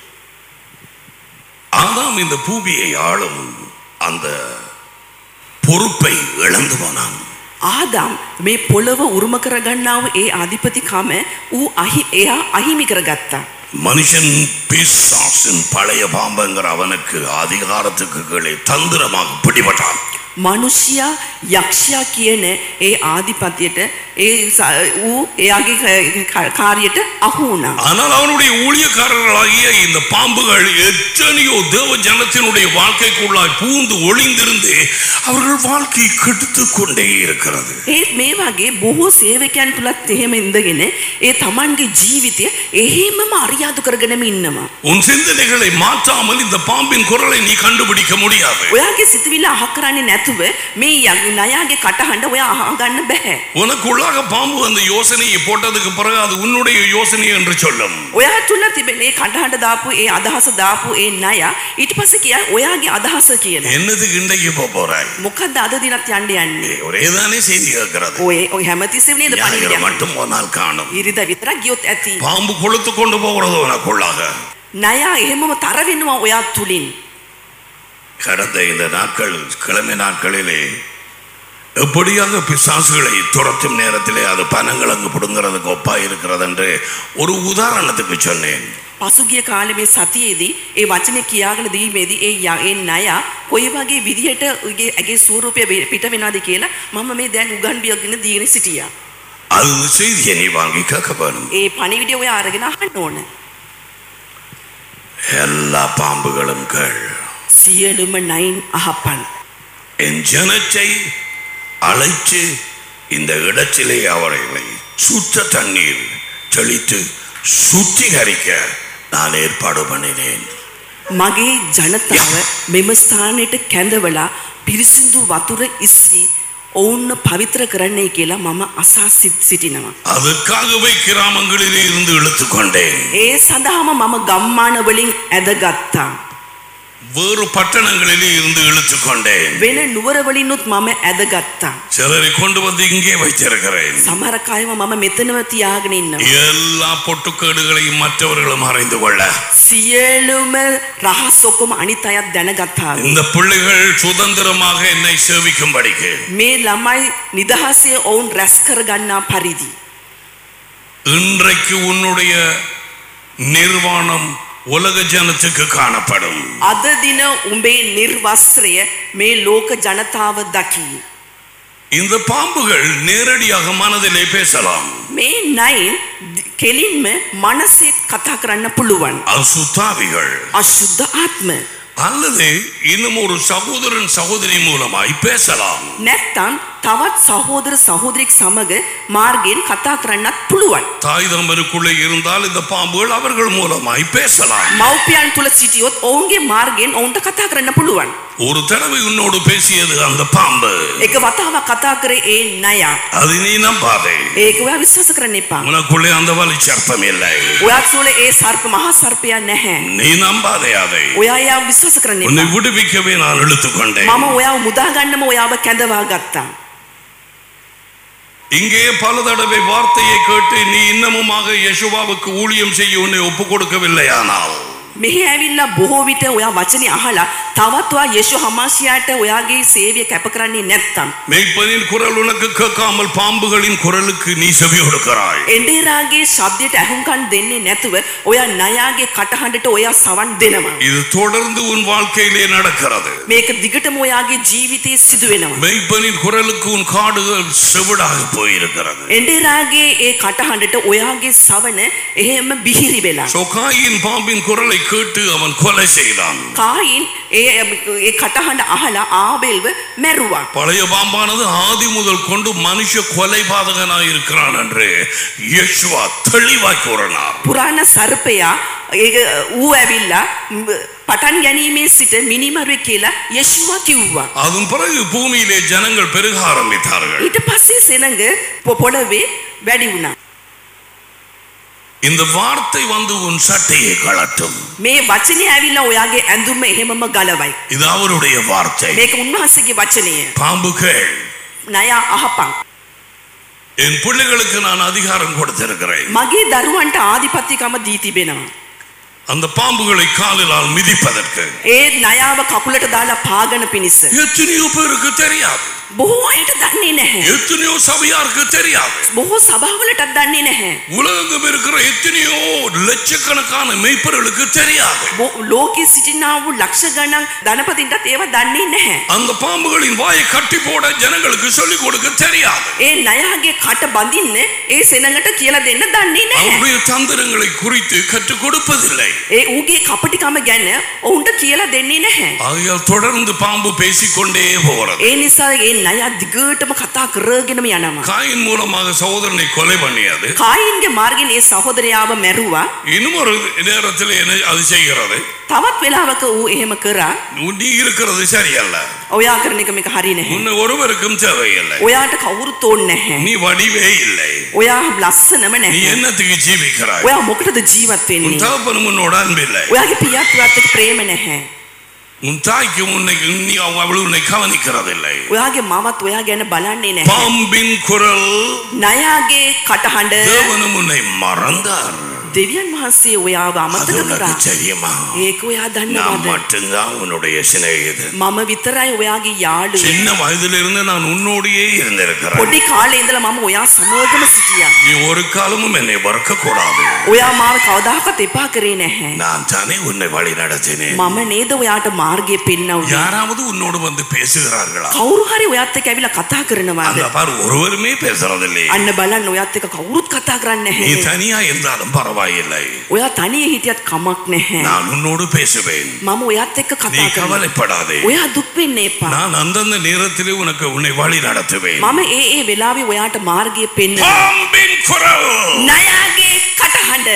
ஆதாம் இந்த பூமியை ஆளும் அந்த பொறுப்பை இழந்து போனான் ආදම් මේ පොළව උරුම කරගන්නා වූ ඒ අධිපතිකම ඌ අහි එයා අහිමි කරගත්තා. மனுஷன் பிசாசின் பழைய பாம்புங்கிற அவனுக்கு அதிகாரத்துக்கு கீழே தந்திரமாக பிடிபட்டான் මනුෂ්‍යයා යක්ෂයා කියන ඒ ආධිපතියට ඒ ස- ඌ එයාගේ ක- ක- කාර්යට අහු වුණා. ஆனால் அவனுடைய ஊழியக்காரர்களாகிய இந்த பாம்புகள் எத்தனையோ தேவ ஜனத்தினுடைய வாழ்க்கைக்குள்ளாய் பூந்து ஒளிந்திருந்து அவர்கள் வாழ்க்கை கெடுத்து கொண்டே இருக்கிறது ඒත් මේ වගේ බොහෝ සේවකයන් තුළත් එහෙම ඉඳගෙන ඒ තමන්ගේ ජීවිතය එහෙමම අරියාදු කරගෙනම ඉන්නවා. உன் சிந்தனைகளை மாற்றாமல் இந்த பாம்பின் குரலை நீ கண்டுபிடிக்க முடியாது ඔයාගේ සිතවිල්ල අහ කරන්නේ නැතුව මේ ය- නයාගේ කටහඬ ඔයා අහගන්න බැහැ. உனக்குள்ளாக பாம்பு அந்த யோசனையை போட்டதுக்கு பிறகு அது உன்னுடைய யோசனை என்று சொல்லும் ඔයා තුළ තිබෙන ඒ කටහඬ දාපු ඒ අදහස දාපු ඒ නය ඊට පස්සේ කිය ඔයාගේ අදහස කියන. என்னதுக்கு இன்றைக்கு போக போறாய் මොකක්ද අද දිනත් යන්න යන්නේ. ஒரேதானே செய்தி கேட்கிறது ඔය ඔය හැමතිස්සෙම නේද ஞாயிறு පණිවිඩයක්. மட்டும் போனால் காணும் ඉරිදා විතරක් ගියොත් ඇති. பாம்பு கொளுத்து கொண்டு போகிறது உனக்குள்ளாக නයා එහෙමම තර වෙනවා ඔයා තුලින්. கடந்த இந்த நாட்கள் கிழமை நாட்களிலே எப்படியாக பிசாசுகளை துரத்தும் நேரத்திலே அது பனங்கிழங்கு பிடுங்கிறதுக்கு ஒப்பா இருக்கிறது என்று ஒரு உதாரணத்துக்கு சொன்னேன் පසුගිය කාලේ මේ සතියේදී ඒ වචනේ කියාගෙන දීමේදී ඒ ය- ඒ ණය කොයි වගේ විදිහට උගේ ඇගේ ස්වරූපය වේ- පිට වෙනවද කියලා මම මේ දැන් උගන්වියගෙන දීගෙන සිටියා. அது செய்தியை நீ வாங்கி கேட்க வேணும் ඒ පණිවිඩය ඔය අරගෙන අහන්න ඕන. எல்லா பாம்புகளும் கேள் සියලුම නයින් අහපන්. என் ஜனத்தை அழைத்து இந்த இடத்திலே அவர்களை சுத்த தண்ணீர் தெளித்து சுத்திகரிக்க நான் ஏற்பாடு பண்ணினேன் මගේ ජනතාව මෙම ස්ථානයට කැඳවලා පිරිසිදු වතුර ඉස්සී ඔවුන්න පවිත්‍ර කරන්නේ කියලා මම අසා සිත් සිටිනවා. அதுக்காகவே கிராமங்களிலே இருந்து இழுத்துக் கொண்டேன் ඒ සඳහාම මම ගම්මානවලින් ඇදගත්තා. வேறு பட்டணங்களிலே இருந்து இழுத்துக் கொண்டேன் වෙන නුවරවලිනුත් මම ඇදගත්තා. சிலரை கொண்டு வந்து இங்கே வைத்திருக்கிறேன் සමහර කයම මම මෙතනම තියාගෙන ඉන්නවා. எல்லா பொட்டுக்கேடுகளையும் மற்றவர்களும் அறிந்து கொள்ள සියලුම රහස් ඔක්කොම අනිත් අයත් දැනගත්තාගේ. இந்த பிள்ளைகள் சுதந்திரமாக என்னை சேவிக்கும்படிக்கு මේ ළමයි නිදහසේ ඔවුන් රැස් කරගන්නා පරිදි. இன்றைக்கு உன்னுடைய நிர்வாணம் உலக ஜனத்துக்கு காணப்படும் අද දින උඹේ නිර්වස්ත්‍රය මේ ලෝක ජනතාව දකී. இந்த பாம்புகள் நேரடியாக மனதிலே பேசலாம் මේ නයින් කෙලින්ම මනසේ කතා කරන්න පුළුවන්. அசுத்தாவிகள் අශුද්ධ ආත්ම. அல்லது இன்னும் ஒரு சகோதரன் சகோதரி மூலமாய் பேசலாம் නැත්තම් තවත් සහෝදර සහෝදරෙක් සමග මාර්ගයෙන් කතා කරන්නත් පුළුවන්. தாய் தம்பருக்குள்ளே இருந்தால் இந்த பாம்புகள் அவர்கள் மூலமாய் பேசலாம் මව්පියන් තුළ සිටියොත් ඔවුන්ගේ මාර්ගයෙන් ඔවුන්ට කතා කරන්න පුළුවන්. ஒரு தடவை உன்னோடு பேசியது அந்த பாம்பு එක වතාවක් කතා කරේ ඒ නය. அது நீ நம்பாதே ඒක ඔයා විශ්වාස කරන්න එපා. உனக்குள்ளே அந்த வலி சர்ப்பம் இல்லை ඔයා තුළ ඒ සර්ප මහා සර්පයා නැහැ. நீ நம்பாதே அதை ඔයා එයාව විශ්වාස කරන්න உன்னை එපා. விடுவிக்கவே நான் இழுத்துக் கொண்டேன் මම ඔයාව මුදාගන්නම ඔයාව කැඳවා ගත්තා. இங்கே பல தடவை வார்த்தையை கேட்டு நீ இன்னமுமாக யெஷுவாவுக்கு ஊழியம் செய்ய உன்னை ஒப்புக் கொடுக்கவில்லையானால் මෙහි ඇවිල්ලා බොහෝ විට ඔයා වචනේ අහලා තවත් ඔයා යේසු හමාසියාට ඔයාගේ සේවය කැප කරන්නේ නැත්තම් மெய்ப்பனின் குரல் உனக்கு கேட்காமல் பாம்புகளின் குரலுக்கு நீ செவி கொடுக்கிறாய் එන්ඩේරාගේ ශබ්දයට ඇහුම්කන් දෙන්නේ නැතුව ඔයා නයාගේ කටහඬට ඔයා සවන් දෙනවා. இது தொடர்ந்து உன் வாழ்க்கையிலே நடக்கிறது මේක දිගටම ඔයාගේ ජීවිතයේ සිදු වෙනවා. மெய்ப்பனின் குரலுக்கு உன் காடுகள் செவிடாக போயிருக்கிறது එන්ඩේරාගේ ඒ කටහඬට ඔයාගේ සවන එහෙම බිහිරි වෙලා. சொகாயின் பாம்பின் குரலை கேட்டு அவன் கொலை செய்தான் කායින් ඒ ඒ කටහඬ අහලා ආබෙල්ව මැරුවා. பழைய பாம்பானது ஆதி முதல் கொண்டு மனுஷ கொலைபாதகனாய் இருக்கிறான் என்று யெஷுவா தெளிவாய் கூறினார் පුරාණ සර්පයා ඒ ඌ ඇවිල්ලා ම්, පටන් ගැනීමේ සිට මිනිමරුවෙක් කියලා යේසුවා කිව්වා. அதன் பிறகு பூமியிலே ஜனங்கள் பெருக ஆரம்பித்தார்கள் ඊට පස්සේ සෙනඟ පො- පොළවේ වැඩි වුණා. இந்த வார்த்தை வந்து உன் சட்டையை கலட்டும் මේ වචනය ඇවිල්ලා ඔයාගේ ඇඳුම එහෙමම ගලවයි. இது அவருடைய வார்த்தை මේක උන්වහන්සේගේ වචනය. பாம்புகள் ණය අහපන්. என் பிள்ளைகளுக்கு நான் அதிகாரம் கொடுத்திருக்கிறேன் මගේ දරුවන්ට ආධිපත්‍යකම දී තිබෙනවා. அந்த பாம்புகளை காலிலால் மிதிப்பதற்கு ඒ ණයාව කකුලට දාලා පාගන පිණිස. எத்தனையோ பேருக்கு தெரியாது බොහෝ අයට දන්නේ නැහැ. எத்தனையோ சபையாருக்கு தெரியாது බොහෝ සභාවලටත් දන්නේ නැහැ. உலகம் இருக்கிற எத்தனையோ லட்சக்கணக்கான மெய்ப்பர்களுக்கு தெரியாது බො- ලෝකෙ සිටිනා වූ ලක්ෂ ගණන් ධනපතින්ටත් ඒව දන්නේ නැහැ. அந்த பாம்புகளின் வாயை கட்டி போட ஜனங்களுக்கு சொல்லிக் கொடுக்க தெரியாது ඒ නයාගේ කට බඳින්න ඒ සෙනඟට කියලා දෙන්න දන්නේ නැහැ. அவருடைய தந்திரங்களை குறித்து கற்றுக் கொடுப்பதில்லை ඒ ඌගේ කපටිකම ගැන ඔවුන්ට කියලා දෙන්නේ නැහැ. ஆகையால் தொடர்ந்து பாம்பு பேசிக்கொண்டே போகிறது ඒ නිසා ඒ නය දිගටම කතා කරගෙනම යනවා. காயின் மூலமாக சகோதரனை கொலை பண்ணியது කායින්ගේ මාර්ගෙන් ඒ සහෝදරයාව මැරුවා. இன்னும் ஒரு நேரத்தில் என்ன அது செய்கிறது තවත් වෙලාවක ඌ එහෙම කරා. நீ இருக்கிறது சரியல்ல ඔයා කරන එක මේක හරි නැහැ. உன்னை ஒருவருக்கும் தேவையில்லை ඔයාට කවුරුත් ඕනේ නැහැ. நீ வடிவே இல்லை ඔයා ලස්සනම நீ නැහැ. என்னத்துக்கு ஜீவிக்கிறாய் ඔයා මොකටද ජීවත් உன் වෙන්නේ? தகப்பனும் உன்னோட அன்பில்லை ඔයාගේ පියාත් ඔයාත් එක්ක ප්‍රේම නැහැ. உன் தாய்க்கு உன்னை நீ அவள் உன்னை கவனிக்கிறதில்லை ඔයාගේ මමත් ඔයා ගැන බලන්නේ නැහැ. பாம்பின் குரல் නයාගේ කටහඬ தேவனும் உன்னை மறந்தார் දෙවියන් වහන්සේ ඔයාව அது අමතක உனக்கு කරා. தெரியுமா ඒක ඔයා நான் දන්නවද? மட்டும்தான் உன்னுடைய சிநேகிதன் මම විතරයි ඔයාගේ යාළුවෙ. சின்ன வயதிலிருந்து நான் உன்னோடையே இருந்திருக்கிறேன் පොඩි කාලේ ඉඳලා මම ඔයා සමගම සිටියා. நீ ஒரு காலமும் என்னை வறுக்க கூடாது ඔයා මාව කවදාකවත් එපා කරේ නැහැ. நான் தானே உன்னை வழி நடத்தினேன் මම නේද ඔයාට මාර්ගය පෙන්නවුනේ. யாராவது உன்னோடு வந்து பேசுகிறார்களா කවුරු හරි ඔයත් එක්ක ඇවිල්ලා කතා කරනවාද? அந்த பாரு ஒருவருமே பேசுறதில்லை අන්න බලන්න ඔයත් එක්ක කවුරුත් කතා කරන්නේ நீ නැහැ. தனியா இருந்தாலும் பரவாயில்லை ඔයා තනිය හිටියත් කමක් නැහැ. நான் உன்னோடு பேசுவேன் මම ඔයත් එක්ක நீ කතා කරනවා. கவலைப்படாதே ඔයා දුක් වෙන්න එපා. நான் அந்தந்த நேரத்திலே உனக்கு உன்னை வழி நடத்துவேன் මම ඒ ඒ වෙලාවේ ඔයාට මාර්ගය පෙන්වනවා. பாம்பின் குரல் නයාගේ කටහඬ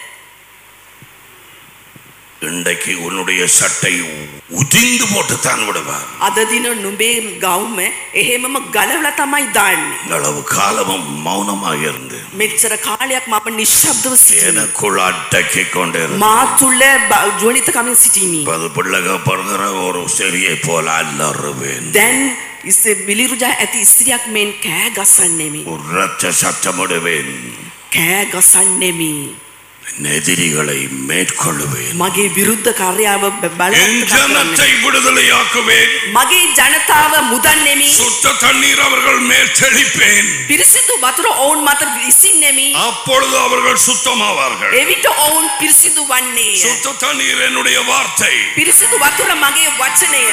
இன்றைக்கு உன்னுடைய சட்டை உதிந்து போட்டு தான் விடுவார் අද දින නුඹේ ගවුම එහෙමම ගලවලා තමයි දාන්නේ. அளவு காலமும் மௌனமாக இருந்து මෙච්චර කාලයක් මම නිශ්ශබ්දව සිටියා. எனக்குள் அடக்கி கொண்டிருந்த මා තුළ ජෝනිතකමින් සිටීමි. பது பிள்ளைக பிறகுற ஒரு செடியை போல அல்லறுவேன் දැන් ඉස්ස විලිරුජා ඇති ස්ත්‍රියක් මෙන් කෑ ගසන්නෙමි. உரத்த சத்தமிடுவேன் කෑ ගසන්නෙමි. எதிரிகளை மேற்கொள்ளுவேன் මගේ විරුද්ධ කාර්යාව බ- என் බලවත් ஜனத்தை விடுதலையாக்குவேன் මගේ ජනතාව මුදන්නෙමි. சுத்த தண்ணீர் அவர்கள் மேல் தெளிப்பேன் පිරිසිදු වතුර ඔවුන් මත විසින්නෙමි. அப்பொழுது அவர்கள் சுத்தமாவார்கள் එවිට ඔවුන් පිරිසිදු වන්නේය. சுத்த தண்ணீர் என்னுடைய வார்த்தை පිරිසිදු වතුර මගේ වචනය.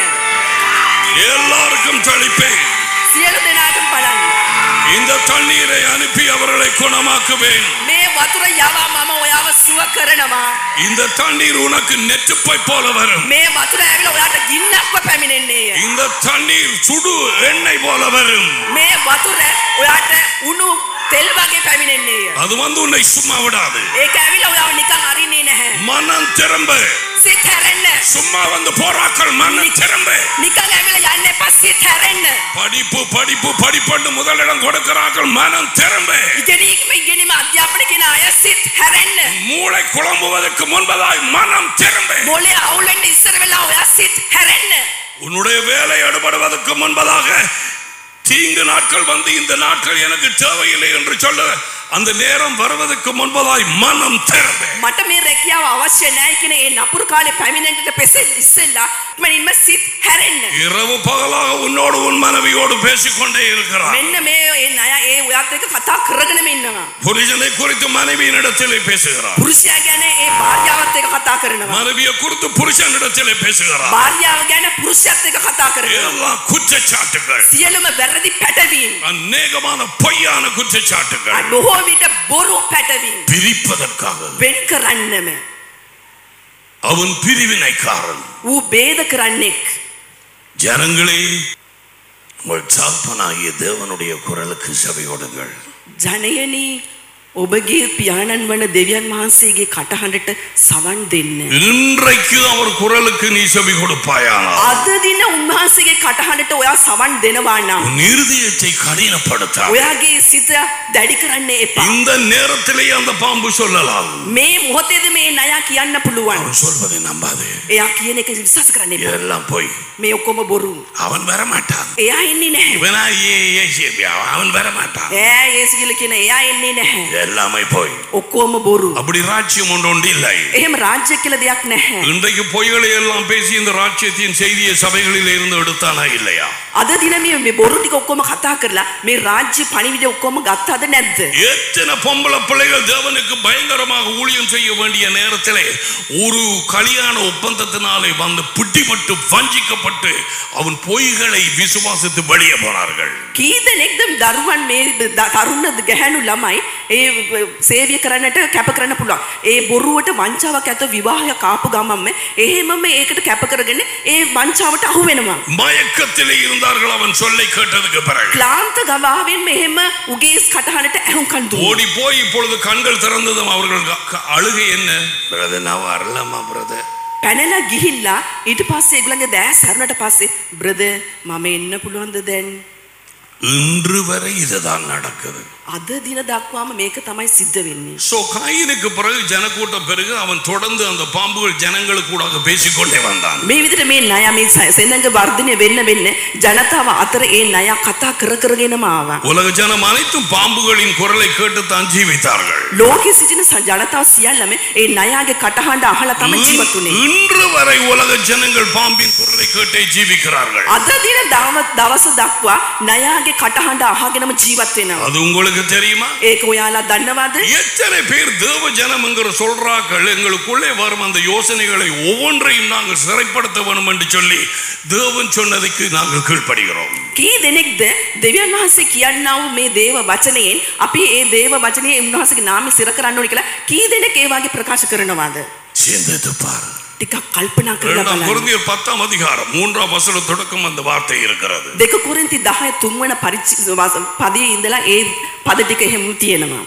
எல்லாருக்கும் தெளிப்பேன் සියලු දෙනාටම බලන්න. இந்த தண்ணீரை அனுப்பி அவர்களை குணமாக்குவேன் මේ වතුර යවා මම ඔයාව සුව කරනවා. இந்த தண்ணீர் உனக்கு நெற்றுப்பை போல வரும் මේ වතුර ඇවිල්ලා ඔයාට ගින්නක්ව පැමිණෙන්නේය. இந்த தண்ணீர் சுடு எண்ணெய் போல வரும் මේ වතුර ඔයාට උණු තෙල් වගේ පැමිණෙන්නේය. அது வந்து உன்னை சும்மா விடாது ඒක ඇවිල්ලා ඔයාව නිකන් අරින්නේ නැහැ. மனம் திரும்ப සිත් හැරෙන්න. சும்மா வந்து போராக்கள் மனம் திரும்ப නිකන් ඇවිල්ලා යන්න එපා සිත් හැරෙන්න. படிப்பு படிப்பு படிப்பண்டு முதலிடம் கொடுக்கிறார்கள் மனம் திரும்ப ඉගෙනීම ඉගෙනීම අධ්‍යාපන කියන අය සිත් හැරෙන්න. மூளை குழம்புவதற்கு முன்பதாய் மனம் திரும்ப මොලේ අවුලෙන්න ඉස්සර වෙලා ඔයා සිත් හැරෙන්න. உன்னுடைய வேலை எடுபடுவதற்கு முன்பதாக தீங்கு நாட்கள் வந்து இந்த நாட்கள் எனக்கு தேவையில்லை என்று சொல்ல அந்த நேரம் வருவதற்கு முன்பதாய் மனம் திறந்து මට මේ රැකියාව අවශ්‍ය නැහැ කියන ඒ නපුරු කාලේ පැමිණෙන්නට පෙසෙන්න ඉස්සෙල්ලා මනින්ම සිත් හැරෙන්න. இரவு பகலாக உன்னோடு உன் மனைவியோடு பேசிக்கொண்டே இருக்கிறார் මෙන්න මේ ඒ ණය ඒ ඔයත් එක්ක කතා කරගෙනම ඉන්නවා. புருஷனை குறித்து மனைவியின் இடத்திலே பேசுகிறார் පුරුෂයා ගැන ඒ භාර්යාවත් එක්ක කතා කරනවා. மனைவியை குறித்து புருஷனிடத்திலே பேசுகிறார் භාර්යාව ගැන පුරුෂයත් එක්ක කතා කරනවා. எல்லாம் குற்றச்சாட்டுகள் සියලුම වැරදි පැටවීම්. அநேகமான பொய்யான குற்றச்சாட்டுகள் බොහෝ විට බොරු පැටවීම්. பிரிப்பதற்காக වෙන් කරන්නම. அவன் பிரிவினைக்காரன் ඌ බේද කරන්නෙක්. ஜனங்களே உங்கள் சாப்பனாகிய தேவனுடைய குரலுக்கு செவியோடுங்கள் ජනයනී ඔබගේ පියාණන් වන දෙවියන් වහන්සේගේ කටහඬට සවන් දෙන්න. இன்றைக்கு அவர் குரலுக்கு நீ செவி கொடுப்பாயானால் අද දින උන්වහන්සේගේ කටහඬට ඔයා සවන් දෙනවා නම් உன் இருதயத்தை கடினப்படுத்த ඔයාගේ සිත දැඩි කරන්න එපා. இந்த நேரத்திலேயே அந்த பாம்பு சொல்லலாம் මේ මොහොතේද මේ නයා කියන්න පුළුවන්. அவன் சொல்வதை நம்பாதே එයා කියන එක විශ්වාස කරන්න එපා. இதெல்லாம் போய் මේ ඔක්කොම බොරු. அவன் வர மாட்டான் එයා එන්නේ නැහැ. இவனா ஏ- ஏ- ஏ- அவன் வர மாட்டான் ඈ ඒසු කියලා කියන එයා එන්නේ නැහැ. எல்லாமே போய் ඔක්කොම බොරු. அப்படி ராஜ்யம் ஒன்று ஒன்று இல்லை එහෙම රාජ්‍ය කියලා දෙයක් නැහැ. இன்றைக்கு பொய்களை எல்லாம் பேசி இந்த ராஜ்யத்தின் செய்தியை சபைகளில் இருந்து எடுத்தானா இல்லையா අද දින මේ මේ බොරු ටික ඔක්කොම කතා කරලා මේ රාජ්‍ය පණිවිඩ ඔක්කොම ගත්තද නැද්ද? எத்தனை பொம்பளை பிள்ளைகள் தேவனுக்கு பயங்கரமாக ஊழியம் செய்ய வேண்டிய நேரத்திலே ஒரு கல்யாண ஒப்பந்தத்தினாலே வந்து பிடிபட்டு வஞ்சிக்கப்பட்டு அவன் பொய்களை விசுவாசித்து வெளியே போனார்கள் කී දෙනෙක්ද දරුවන් මේ ද- තරුණ ගැහැණු ළමයි ඒ සේවය කරන්නට කැප කරන්න පුළුවන්. ඒ බොරුවට වංචාවක් ඇත විවාහය කාපු ගමන්ම එහෙමම ඒකට කැප කරගෙන ඒ වංචාවට අහු වෙනවා. மயக்கத்திலே இருந்தார்கள் அவன் சொல்லை கேட்டதுக்கு பிறகு ක්ලාන්ත ගවාවෙන් මෙහෙම උගේස් කටහනට ඇහුම්කන් දුන්නා. ஓடி போய் இப்பொழுது கண்கள் திறந்ததும் அவர்கள் க- க- அழுகை என்ன பிரதர் நான் வரலாமா பிரதர் පැනලා ගිහිල්ලා ඊට පස්සේ ඒගොල්ලන්ගේ දැස් හැරුණට පස්සේ බ්‍රදර් මම එන්න පුළුවන්ද දැන්? இன்று வரை இதுதான் நடக்குது අද දින දක්වාම මේක තමයි සිද්ධ වෙන්නේ. சோ காயினுக்கு பிறகு ஜனக்கூட்டம் பிறகு அவன் தொடர்ந்து அந்த பாம்புகள் ஜனங்களுக்கு கூட பேசிக்கொண்டே வந்தான் මේ විදිහට මේ ණය මේ ස- සෙනඟ වර්ධනය වෙන්න වෙන්න ජනතාව අතර ඒ ණය කතා කර කරගෙනම ආවා. உலக ஜனம் அனைத்தும் பாம்புகளின் குரலை கேட்டுத்தான் ஜீவித்தார்கள் ලෝකෙ සිටින ස- ජනතාව සියල්ලම ඒ ණයගේ කටහඬ අහලා තමයි ජීවත් වුනේ. இன்று வரை உலக ஜனங்கள் பாம்பின் குரலை கேட்டே ஜீவிக்கிறார்கள் අද දින දවස් දවස දක්වා ණයගේ කටහඬ අහගෙනම ජීවත් වෙනවා. அது உங்களுக்கு தெரியுமா ඒක ඔයාලා දන්නවද? எத்தனை பேர் தேவ ஜனம் என்கிற சொல்றாக்கள் எங்களுக்குள்ளே வரும் அந்த யோசனைகளை ஒவ்வொன்றையும் நாங்கள் சிறைப்படுத்த வேணும் என்று சொல்லி தேவன் சொன்னதுக்கு நாங்கள் கீழ்ப்படுகிறோம் කී දෙනෙක්ද දෙවියන් වහන්සේ කියන්නා වූ මේ දේව වචනයෙන් අපි ඒ දේව වචනේ උන්වහන්සේගේ නාමය සිර කරන්න ඕනි කියලා කී දෙනෙක් ඒ වගේ ප්‍රකාශ කරනවද? சிந்தித்து பாரு ටිකක් කල්පනා කරලා இரண்டாம் බලන්න. குருந்தியர் பத்தாம் அதிகாரம் மூன்றாம் வசன தொடக்கம் அந்த வார்த்தை இருக்கிறது දෙක කොරින්ති 10 තුන්වන පරිච්ඡේද පදයේ ඉඳලා ඒ පද ටික එහෙම තියෙනවා.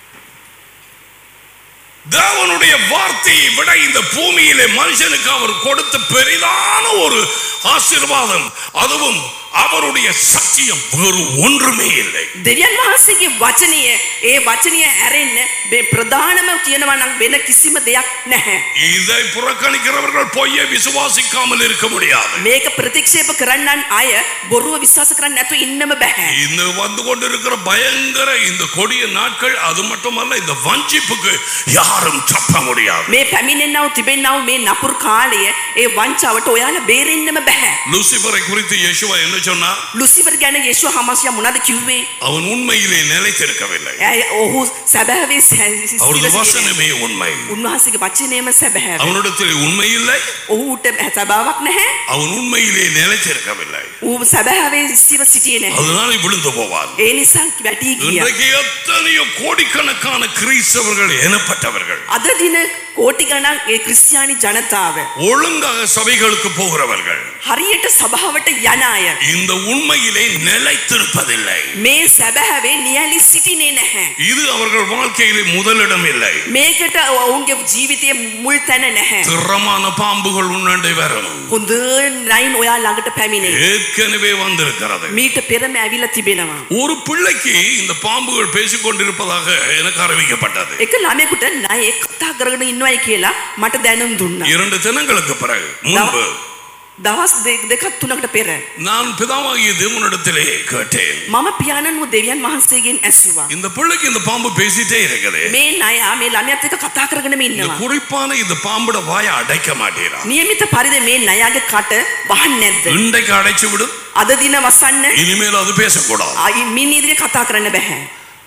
தேவனுடைய வார்த்தையை விட இந்த பூமியிலே மனுஷனுக்கு அவர் கொடுத்த பெரிதான ஒரு ஆசீர்வாதம் அதுவும் அவருடைய சத்தியம் வேறு ஒன்றுமே இல்லை දෙවියන් වහන්සේගේ වචනය ඒ වචනය ඇරෙන්න මේ ප්‍රධානම කියනවා නම් වෙන කිසිම දෙයක් නැහැ. இதை புறக்கணிக்கிறவர்கள் பொய்யை விசுவாசிக்காமல் இருக்க முடியாது මේක ප්‍රතික්ෂේප කරන්නන් අය බොරුව විශ්වාස කරන්න නැතුව ඉන්නම බෑ. இந்த வந்து கொண்டிருக்கிற பயங்கர இந்த கொடிய நாட்கள் அது மட்டுமல்ல இந்த வஞ்சிப்புக்கு யாரும் தப்ப முடியாது මේ පැමිණෙන්නව තිබෙන්නව මේ නපුරු කාලය ඒ වංචාවට ඔයාලා බේරෙන්නම බෑ. லூசிபரை குறித்து யேசுவா என்ன சொன்னார் ලුසිෆර් ගැන යේසුව හමසියා මොනවද කිව්වේ? அவன் உண்மையிலே நிலைத்திருக்கவில்லை ඇය ඔහු සැබෑවේ அவரது வசனமே உண்மை උන්වහන්සේගේ වචනයම සැබෑව. அவனிடத்தில் உண்மை இல்லை ඔහුට සැබාවක් නැහැ. அவன் உண்மையிலே நிலைத்திருக்கவில்லை ඌ සැබෑවේ ස්ථිර සිටියේ නැහැ. அதனால விழுந்து போவான் ඒ නිසා වැටී ගියා. இன்றைக்கு எத்தனையோ கோடிக்கணக்கான கிறிஸ்தவர்கள் எனப்பட்டவர்கள் අද දින කෝටි ගණන් ඒ ක්‍රිස්තියානි ජනතාව ஒழுங்காக சபைகளுக்கு போகிறவர்கள் හරියට සභාවට යන අය இந்த உண்மையிலே நிலைத்திருப்பதில்லை මේ සැබෑවේ නියලි සිටිනේ නැහැ. இது அவர்கள் வாழ்க்கையிலே முதலிடம் இல்லை මේකට ඔවුන්ගේ ජීවිතය මුල් තැන නැහැ. திறமான பாம்புகள் உன்னண்டை வரும் හොඳ නයින් ඔයා ළඟට පැමිණේ. ஏற்கனவே வந்திருக்கிறது මීට පෙරම ඇවිල්ලා තිබෙනවා. ஒரு பிள்ளைக்கு இந்த பாம்புகள் பேசிக் கொண்டிருப்பதாக எனக்கு அறிவிக்கப்பட்டது එක ළමයෙකුට ණය කතා කරගෙන ඉන්නවයි කියලා මට දැනුම් දුන්නා. இரண்டு தினங்களுக்கு பிறகு முன்பு දවස් දෙක- දෙකක් තුනකට පෙර நான் பிதாவாகிய தேவனிடத்திலே கேட்டேன் මම පියාණන් වූ දෙවියන් වහන්සේගෙන් ඇසුවා. இந்த பிள்ளைக்கு இந்த பாம்பு பேசிட்டே இருக்குது මේ ණය මේ ළමයාත් එක්ක කතා කරගෙනම இந்த ඉන්නවා. குறிப்பான இந்த பாம்போட வாயை அடைக்க மாட்டீரா නියමිත පරිදි මේ ණයගේ කට වහන්නේ නැද්ද? இன்றைக்கு அடைச்சு விடும் අද දින වසන්න இனிமேல் அது பேசக்கூடாது අයි මින් ඉදිරිය කතා කරන්න බෑ.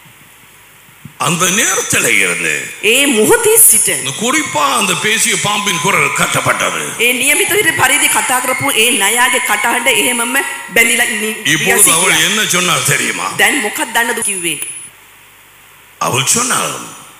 அந்த நேரத்தில் இருந்து ඒ මොහොතේ සිට இந்த குறிப்பா அந்த பேசிய பாம்பின் குரல் கட்டப்பட்டது ඒ නියමිත විදිහට පරිදි කතා කරපු ඒ ණයගේ කටහඬ එහෙමම බැඳිලා ඉනි- இப்பொழுது සිටියා. அவள் என்ன சொன்னார் தெரியுமா දැන් මොකක්ද දන්නද කිව්වේ? அவள் சொன்னாள்